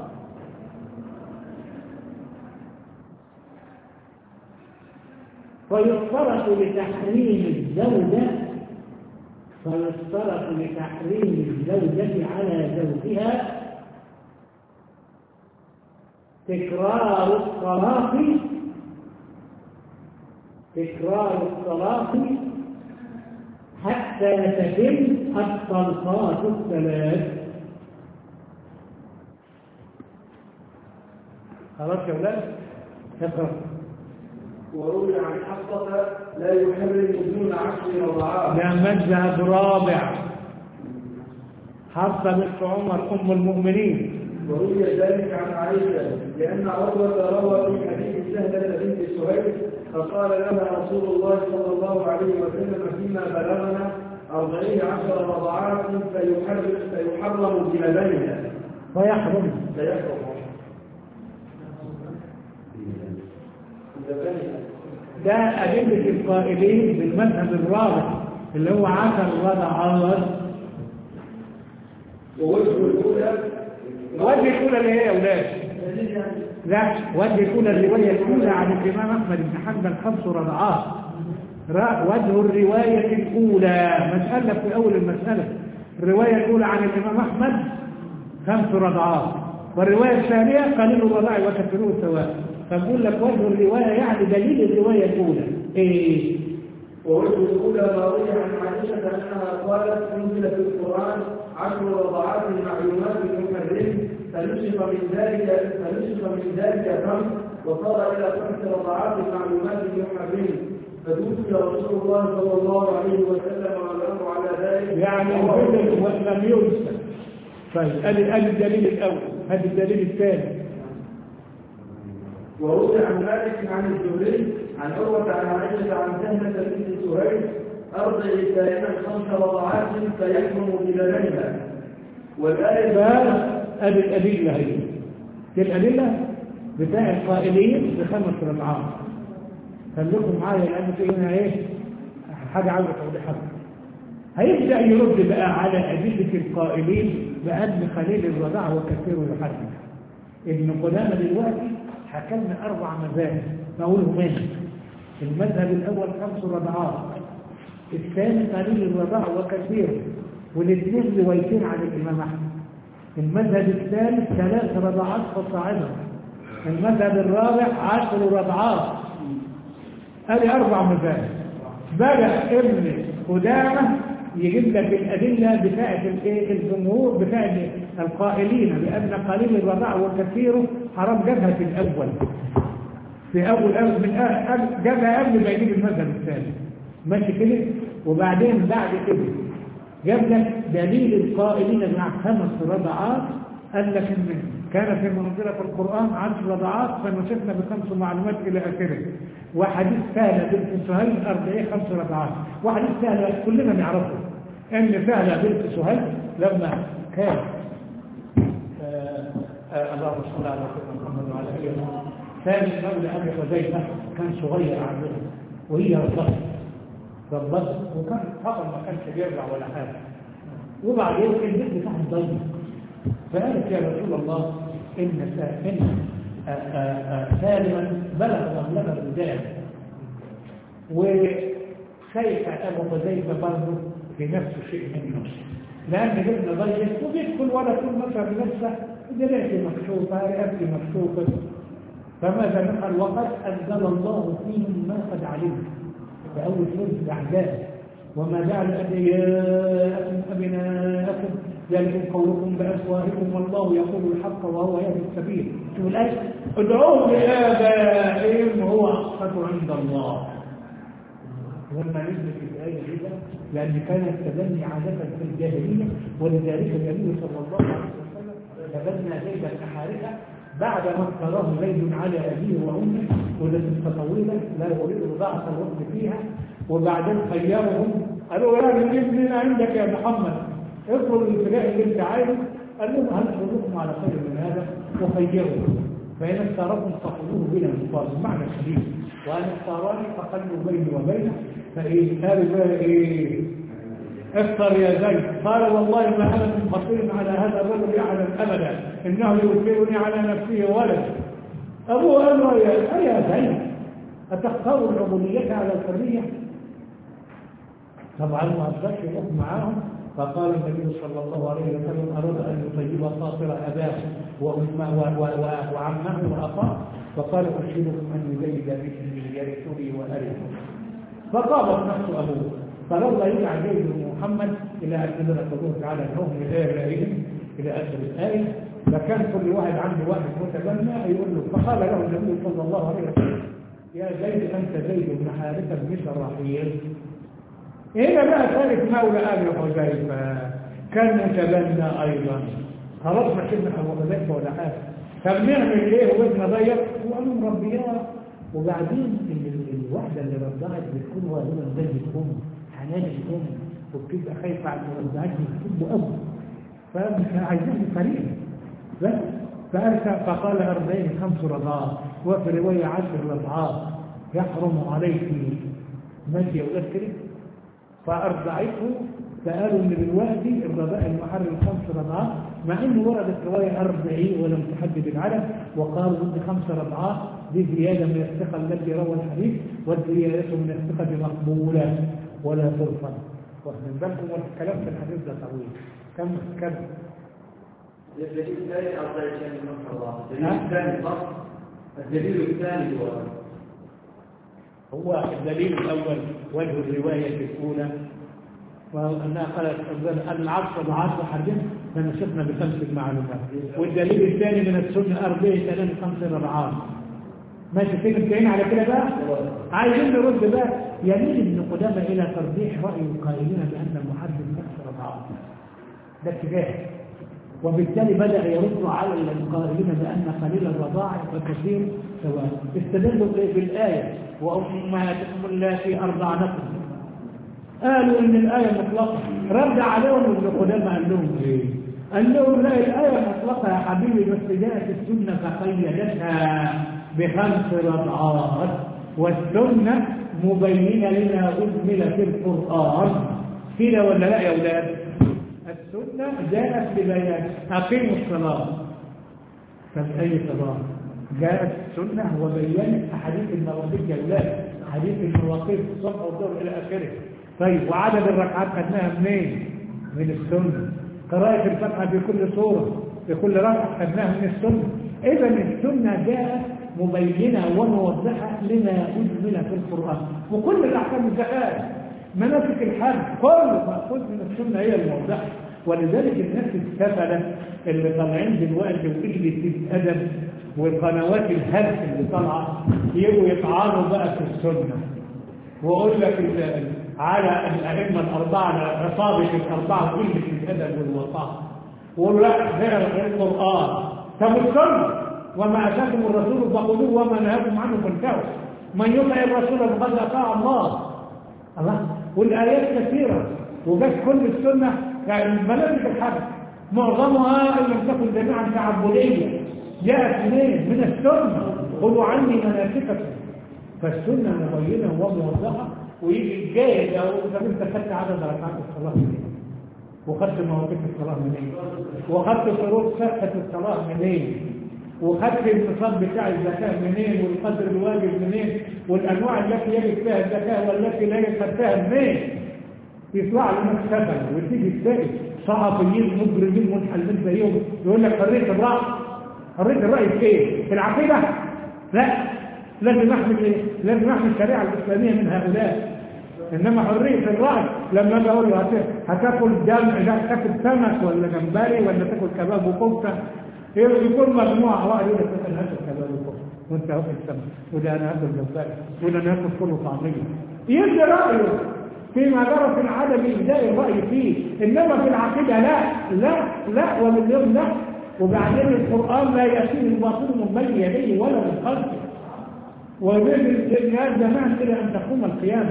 S1: فيشترط لتحريم الزوجة فيشترط لتحريم الزوجة على زوجها تكرار الطلاق تكرار الطلاق حتى تتم الطلقات الثلاث خلاص يا ولاد اقرا
S2: وروي عن حفصة لا يحرم دون عشر رضعات
S1: ده مذهب رابع حفصة بنت عمر ام المؤمنين
S2: وروي ذلك عن عائشة لأن عروة روى في حديث سهلة بنت سهيل فقال لها رسول الله صلى الله عليه وسلم فيما بلغنا أربعين عشر رضعات فيحرم فيحرم بلبنها
S1: فيحرم
S2: فيحرم بلبنها
S1: ده أدلة القائلين بالمذهب الرابع اللي هو عشر رضعات
S2: ووجه الأولى
S1: وجه الأولى اللي هي يا أولاد لا وجه الأولى الرواية الأولى عن الإمام أحمد بن حنبل خمس رضعات را- وجه الرواية الأولى مسألة في أول المسألة الرواية الأولى عن الإمام أحمد خمس رضعات والرواية الثانية قليل الرضاع وكثيروه سواء فنقول لك وجه الرواية يعني دليل الرواية الأولى إيه
S2: ووجه الأولى ما روي عن عائشة أنها قالت أنزل في القرآن عشر رضعات معلومات المحرم فنسخ من ذلك فنسخ من ذلك خمس وصار إلى خمس رضعات معلومات المحرم فتوفي رسول الله صلى الله عليه وسلم والأمر على ذلك
S1: يعني البدل ولم ينسى طيب ادي ادي الدليل الاول هذا الدليل الثاني
S2: وروي عن مالك عن الزهري عن عروة عن عائشة عن سهلة بنت سهيل أرضع دائما خمس رضعات فيحكم بلبنها والآية
S1: فادي الادله هي دي الادله بتاع القائلين بخمس رمعات خليكم معايا لان في هنا ايه حاجه عاوزه توضيحات هيبدا يرد بقى على ادله القائلين بان خليل الرضاع وكثير يحرم ابن قدامه دلوقتي حكى لنا اربع مذاهب نقولهم هنا المذهب الاول خمس رضعات الثاني قليل الرضاع وكثير والاثنين روايتين عن الامام احمد المذهب الثالث ثلاث رضعات فصاعدا المذهب الرابع عشر رضعات هذه أربع مذاهب بدأ ابن قدامة يجيب لك الأدلة بتاعة الإيه؟ الجمهور بتاعة القائلين بأن قليل الرضاع وكثيره حرام جابها في الأول في أول أول من أول جابها قبل ما يجيب المذهب الثاني ماشي كده وبعدين بعد كده جاب لك دليل القائلين مع خمس رضعات قال لك ان كان في منزله في القران عشر رضعات فنشفنا بخمس معلومات الى اخره وحديث سهله بنت سهيل أربعين خمس رضعات وحديث سهله كلنا نعرفه ان سهله بنت سهيل لما كان آه، آه، اللهم صل على سيدنا محمد وعلى اله وصحبه ثاني مولى ابي حذيفه كان صغير عندهم وهي رضعت ربطت وكان فقط ما كانش بيرجع ولا حاجه وبعدين البيت بتاعهم ضيق فقالت يا رسول الله ان سا- ان آه، آه، آه، سالما بلغ مبلغ الرجال وخايف ابو حذيفه برضه في نفس الشيء منه لان جبنا ضيق وبيت كل ولد كل مثلا بنفسه دلوقتي مكشوفه رقبتي مكشوفه فماذا نفعل وقد انزل الله فيهم ما قد علمت فأول سورة الأحزاب وما جعل أدعياءكم أبناءكم ذلكم قولكم بأفواهكم والله يقول الحق وهو يهدي السبيل شوف الآية ادعوهم لآبائهم هو أقسط عند الله لما نزلت الآية دي لأن كان التبني عادة في الجاهلية ولذلك النبي صلى الله عليه وسلم تبنى زيد الحارثة بعد ما اختاره زيد على أبيه وأمه ولد طويلة لا يريد ضعف الوقت فيها وبعدين خيرهم قالوا يا ابن ابننا عندك يا محمد اطلب الابتلاء اللي انت عايزه قال لهم هل ادلكم على خير من هذا وخيروا فإن اختاركم فخذوه بلا مقابل معنى شديد وأن اختاراني فخلوا بيني وبينه فإيه قالوا بقى إيه اختر يا زيد قال والله ما أنا من خطير على هذا الرجل يعلم أبدا إنه يؤثرني على نفسه ولد أبوه قال له يا يا زيد أتختار العبودية على الحرية طبعا ما أصدقش يروح معاهم فقال النبي صلى الله عليه وسلم أراد أن يطيب خاطر أباه وأمه و- و- و- وعمه وأخاه فقال أشهدكم أن زيد مثلي يرثني وأرثه فقابت نفس أبوه فلولا يدعى زيد بن محمد إلى أن نزل قوله تعالى انهم من الآية إليهم إلى آخر الآية فكان كل واحد عنده واحد متبنى يقول له فقال له النبي صلى الله عليه وسلم يا زيد أنت زيد بن حارثة بن شراحيل هنا بقى ثالث مولى آل حذيفة كان متبنى أيضا خلاص ما كنا أبو حذيفة ولا حاجة طب نعمل إيه وابن ضيق وقالوا مربياه وبعدين ال- ال- الواحدة اللي رضعت بتكون غالبا زي الأم حنان الأم وبتبقى خايفة على المرضعات بتحبه أبو فمش عايزين فريق بس فأرسل فقال أربعين خمس رضعات وفي رواية عشر رضعات يحرم عليك ماشي يا أولاد كده فأرضعته فقالوا إن دلوقتي الرضاء المحرم خمس رضعات مع إنه وردت رواية أربعين ولم تحدد العدد وقالوا إن خمس رضعات دي زيادة من الثقة التي روى الحديث والزيادة من الثقة مقبولة ولا ترفض واخدين بالكم والكلام في الحديث ده طويل كم كم
S2: الدليل الثاني أربع شيء من الله الدليل
S1: ها؟
S2: الثاني صح الدليل الثاني هو
S1: هو الدليل الأول وجه الرواية الأولى وأنها قالت أن العصر ضعاف وحدين فنشفنا بخمس المعلومات والدليل الثاني من السنة أربعة ثلاث خمس ربعات ماشي كده انتهينا على كده بقى عايزين نرد بقى يميل ابن قدامة إلى ترجيح رأي القائلين بأن المحدد خمس ربعات ده اتجاه وبالتالي بدأ يرد على القائلين بأن قليل الرضاعة وكثير سواء استدلوا بالآية وأمهاتكم اللاتي أرضعنكم قالوا إن الآية مطلقة رد عليهم ابن قدامة قال لهم إيه؟ قال لهم لا الآية مطلقة يا حبيبي بس جاءت السنة فقيدتها بخمس رضعات والسنة مبينة لما أجمل في القرآن كده ولا لا يا أولاد؟ السنة جاءت ببيان أقيموا الصلاة طب أي صلاة جاءت السنة وبينت أحاديث المواقيت يا أولاد أحاديث المواقيت الصبح والظهر إلى آخره طيب وعدد الركعات خدناها منين؟ من السنة قراءة الفاتحة في كل سورة بكل رأي أخذناها من السنة إذا السنة جاءت مبينة وموضحة لما أجمل في القرآن وكل الأحكام الزكاة مناسك الحج كل مأخوذ من السنة هي الموضحة ولذلك الناس السفلة اللي طالعين دلوقتي وقلة الأدب والقنوات الهلس اللي طالعة يجوا يطعنوا بقى في السنة وأقول لك ال- على الأئمة الأربعة على عصابة الأربعة قلة الأدب والوقار وقول لا غير القرآن طب السنة وما أتاكم الرسول فخذوه وما نهاكم عنه فانتهوا من يطع الرسول فقد أطاع الله الله والآيات كثيرة وجت كل السنة يعني مناسك الحج معظمها إن لم تكن جميعا تعبدية جاءت منين؟ من السنة خذوا عني مناسككم فالسنة مبينة وموضحة ويجي الجاهل لو طب انت خدت عدد ركعات الصلاة منين؟ وخدت مواقف الصلاة منين؟ وخدت شروط صحة الصلاة منين؟ وخدت النصاب بتاع الزكاة منين؟ والقدر الواجب منين؟ والأنواع التي يجب فيها الزكاة والتي لا يجب فيها منين؟ يطلع لنا السفل وتيجي تلاقي صحفيين مجرمين منحلين زيهم يقول لك حرية الرأي حرية الرأي في ايه؟ في العقيدة؟ لا لازم احمل ايه؟ لازم احمل الشريعة الإسلامية من هؤلاء انما حرية الرأي لما اجي اقول له هت- هتاكل دم لا تاكل سمك ولا جمبري ولا تاكل كباب وكفتة يكون مجموعة واحد يقول لك انا هاكل كباب وكفتة وانت هاكل سمك وده انا هاكل جمبري وده انا هاكل كله طعمية يدي رأيه فيما جرى في العدم إبداء الرأي فيه إنما في العقيدة لا لا لا ومليون لا وبعدين القرآن لا يأتيه الباطل من بين يديه ولا من خلفه وبين الناس زمان إلى أن تقوم القيامة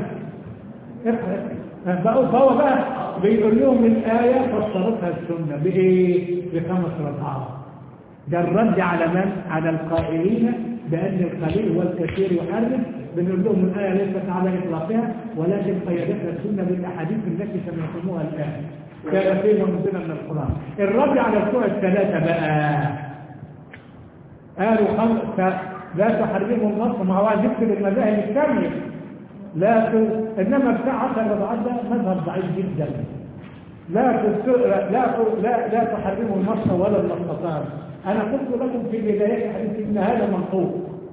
S1: اقرأ فهو فهو بقى بيقول لهم الآية فسرتها السنة بإيه؟ بخمس ركعات ده الرد على من؟ على القائلين بأن القليل والكثير يحرم بنقول لهم الآية ليست على إطلاقها ولكن قيدتها السنة بالأحاديث التي سمعتموها الآن كان فيها منزلا من القرآن الرد على السوء الثلاثة بقى قالوا خمسة لا تحرموا النص ما هو عايز يكتب المذاهب الثانية لا ت... انما بتاع عشر رضعات ده مذهب ضعيف جدا لا تس... لا لا لا, لا تحرموا النص ولا النصتان انا قلت لكم في بدايه الحديث ان هذا منطوق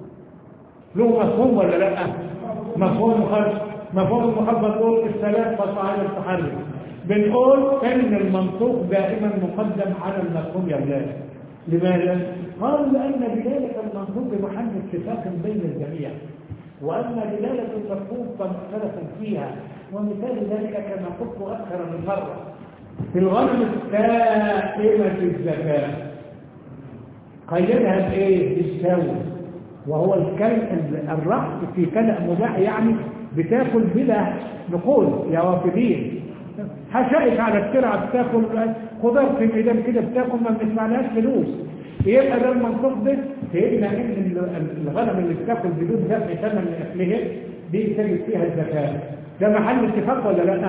S1: له مفهوم ولا لا مفهوم مخالف مفهوم المخالفه تقول الثلاث فصاعد التحرم بنقول ان المنطوق دائما مقدم على المفهوم يا اولاد لماذا قالوا لان دلاله المنطوق محل اتفاق بين الجميع وأما دلالة المفهوم فمختلف فيها ومثال ذلك كما قلت أكثر من مرة في الغنم السائمة الزكاة قيدها بإيه؟ بالساوي وهو الكلب الرأس في كلأ مباح يعني بتاكل بلا نقول يا وافدين حشائش على الترعة بتاكل خضار في الميدان كده بتاكل ما بنسمعلهاش فلوس يبقى ده المنطق ده سيدنا ان الغنم اللي بتاكل بدون دفع ثمن لاكلها دي تجد فيها الزكاه ده محل اتفاق ولا لا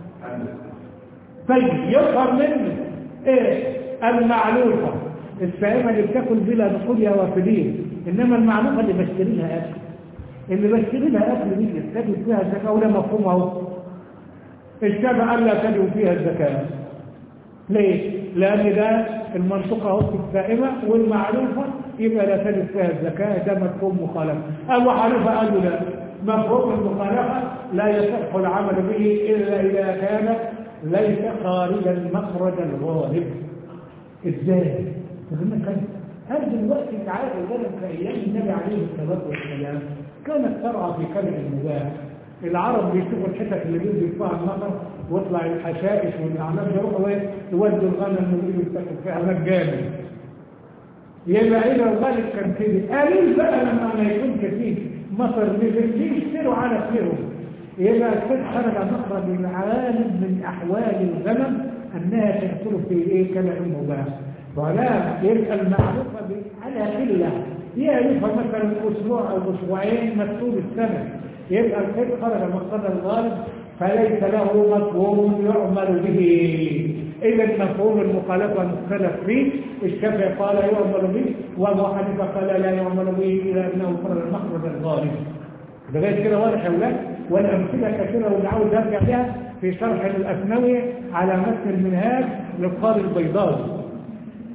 S1: طيب يظهر منه ايه المعلوفه السائمه اللي بتاكل بلا نقود يا وافدين انما المعلوفه اللي بشتري لها اكل اللي بشتري لها اكل دي تجد فيها الزكاه ولا مفهوم اهو الشافعي قال لا تجد فيها الزكاه ليه؟ لأن ده المنطقة اهو في السائمة والمعروفة يبقى لا تجد فيها الزكاة ده مفهوم مخالفة أبو حنيفة قال له لا مفهوم المخالفة لا يصح العمل به إلا إذا كان ليس خارجا مخرج الغالب إزاي؟ فهمنا كان هل دلوقتي انت عارف الغالب في أيام النبي عليه الصلاة والسلام كانت ترعى في كلمة المباح العرب بيشوفوا الحتت اللي بينزل فيها المطر واطلع الحشائش والاعمال يروحوا يودوا الغنم ويجوا يتاكل فيها مجانا يبقى الى الغالب كان كده قليل بقى لما ما يكون كثير مطر نزل يشتروا على خيرهم يبقى الست خرج مخرج العالم من احوال الغنم انها تاكل في ايه كما المباح ولا يبقى المعروفه على قله يعرفها مثلا اسبوع او اسبوعين مسؤول السنه يبقى الخير خرج مقصد الغالب فليس له مفهوم يعمل به إذا مفهوم المخالفة مختلف فيه الشافعي قال يعمل به وأبو حنيفة قال لا يعمل به إلا أنه خرج مخرج الغالب لغاية كده واضح يا أولاد والأمثلة كثيرة واللي عاوز أرجع بها في شرح الأثنوي على متن المنهاج للقاضي البيضاوي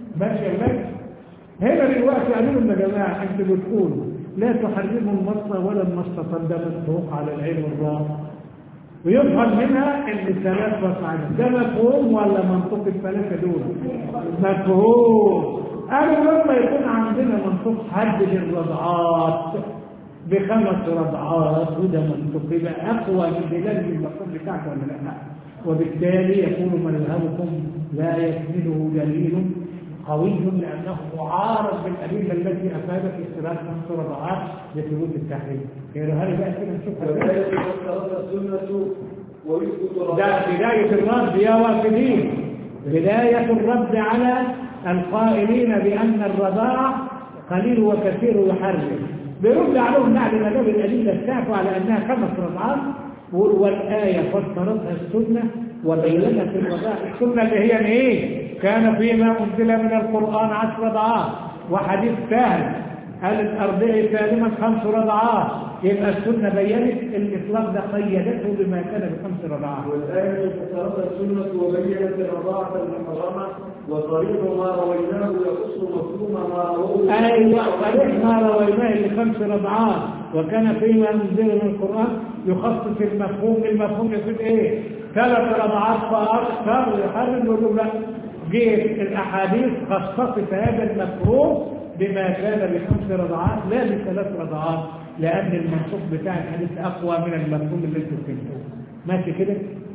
S1: ماشي يا ولاد هنا دلوقتي قالوا لهم يا جماعه انتوا بتقولوا لا تحرموا المصة ولا المصة طب ده مفتوح على العين والراس ويفهم منها ان الثلاث وصعنا ده مفهوم ولا منطق الثلاثه دول مفهوم قالوا لما يكون عندنا منطق حد للرضعات بخمس رضعات وده منطق يبقى اقوى من دلاله المقصود بتاعك ولا لا وبالتالي يكون مذهبكم لا يسنده دليل قوي لانه معارض بالادله التي افادت استدلال خمس رضعات لثبوت التحريم. هل بقى كده نشوف
S2: وذلك افترض السنة ويثبت
S1: ده بداية الرد يا وافدين بداية الرد على القائلين بأن الرضاعة قليل وكثير يحرم بيرد عليهم بعد ما جاب الأدلة بتاعته على أنها خمس رضعات والآية فسرتها السنة وبينت الرضاعة السنة اللي هي ايه؟ كان فيما أنزل من القرآن عشر رضعات وحديث سهل قال الأرضع سالما خمس رضعات يبقى السنة بينت الإطلاق ده قيدته بما كان بخمس رضعات
S2: والآية فسرت السنة وبينت الرضاعة المحرمة وطريق ما رويناه يخص مفهوم ما رواه
S1: أيوة صريح ما رويناه لخمس رضعات وكان فيما نزل من القرآن يخصص المفهوم المفهوم يقول إيه ثلاث رضعات فأكثر يحرم يقول لا جيت الأحاديث خصصت هذا المفهوم بما كان بخمس رضعات لا بثلاث رضعات لأن المنطق بتاع الحديث أقوى من المفهوم اللي انتم فهمتوه ماشي كده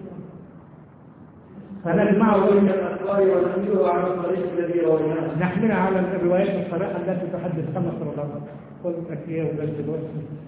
S1: فنجمعه
S2: بين الأخبار ونحمله على الطريق الذي رويناه
S1: نحملها على الروايات الصريحة التي تحدث خمس رضعات قل أكياه وقال دلوقتي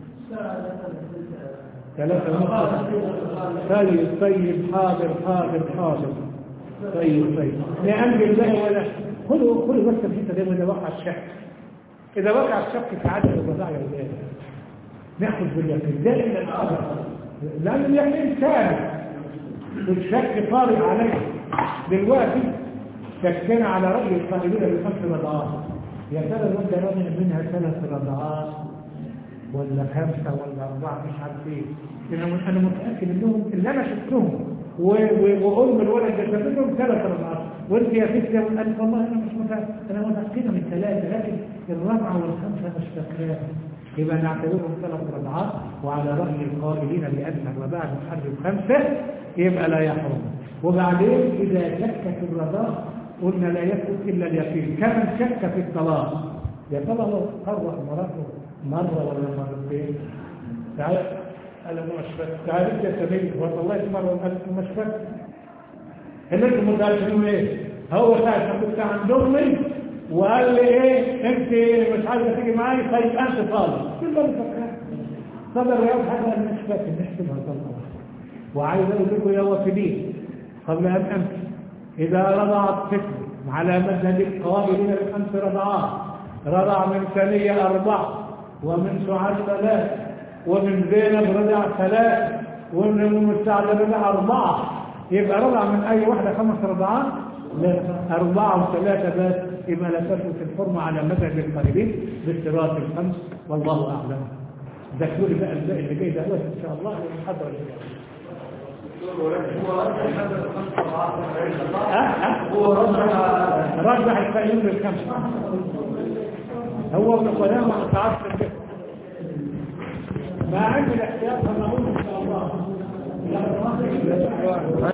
S1: ثلاثة ونص طيب طيب حاضر حاضر حاضر طيب طيب لأمر الله ولا خذوا خذوا بس الحته دي وإذا وقع الشك إذا وقع الشك في عدد الرضاع يا ولاد ناخذ باليقين ده إلا الأمر لأن اليقين ثابت والشك طارئ عليه دلوقتي شكنا على رأي القائلين بخمس رضعات يا ترى الواد ده رامي منها ثلاث رضعات ولا خمسة ولا أربعة مش عارف إيه أنا أنا متأكد إنهم اللي أنا شفتهم و- و- وأم الولد ده شافتهم ثلاث رضعات وأنت يا ستي قالت والله أنا مش متأكد أنا متأكدة من ثلاثة لكن الرابعة والخمسة مش فاكراها يبقى نعتبرهم ثلاث رضعات وعلى رأي القائلين بأن الرضاعة تحرم خمسة يبقى لا يحرم وبعدين إذا شك في الرضاعة قلنا لا يثبت إلا اليقين كمن شك في الطلاق يا ترى لو قرأ مراته مرة ولا مرتين تعال أنا مش فاكر تعال أنت يا سبيل والله مرة قال مش فاكر اللي انتم متأكدين ايه هو ساعة ما كنت عند امي وقال لي ايه انت مش عايزه تيجي معايا طيب انت طالب كل اللي فاكر طب الرياض حاجه انا مش فاكر نحسبها طبعا وعايز اقول لكم يا وافدين قبل ان امشي اذا رضعت فتنه على مذهب القائلين بخمس رضعات رضع من ثانيه اربعه ومن سعاد ثلاث ومن زينب رضع ثلاث ومن ام سعد رضع اربعه يبقى رضع من اي واحده خمس رضعات لا اربعه وثلاثه بس يبقى لا تثبت الحرمه على مذهب القائلين بافتراض الخمس والله اعلم ذكروا لي بقى الباقي اللي جاي ده ان شاء الله المحاضره اللي جايه
S2: هو رجع
S1: رجع القائلين بالخمس هو ابن قدامه متعصب كده ما عندي الاحتياط انا اقول ان شاء الله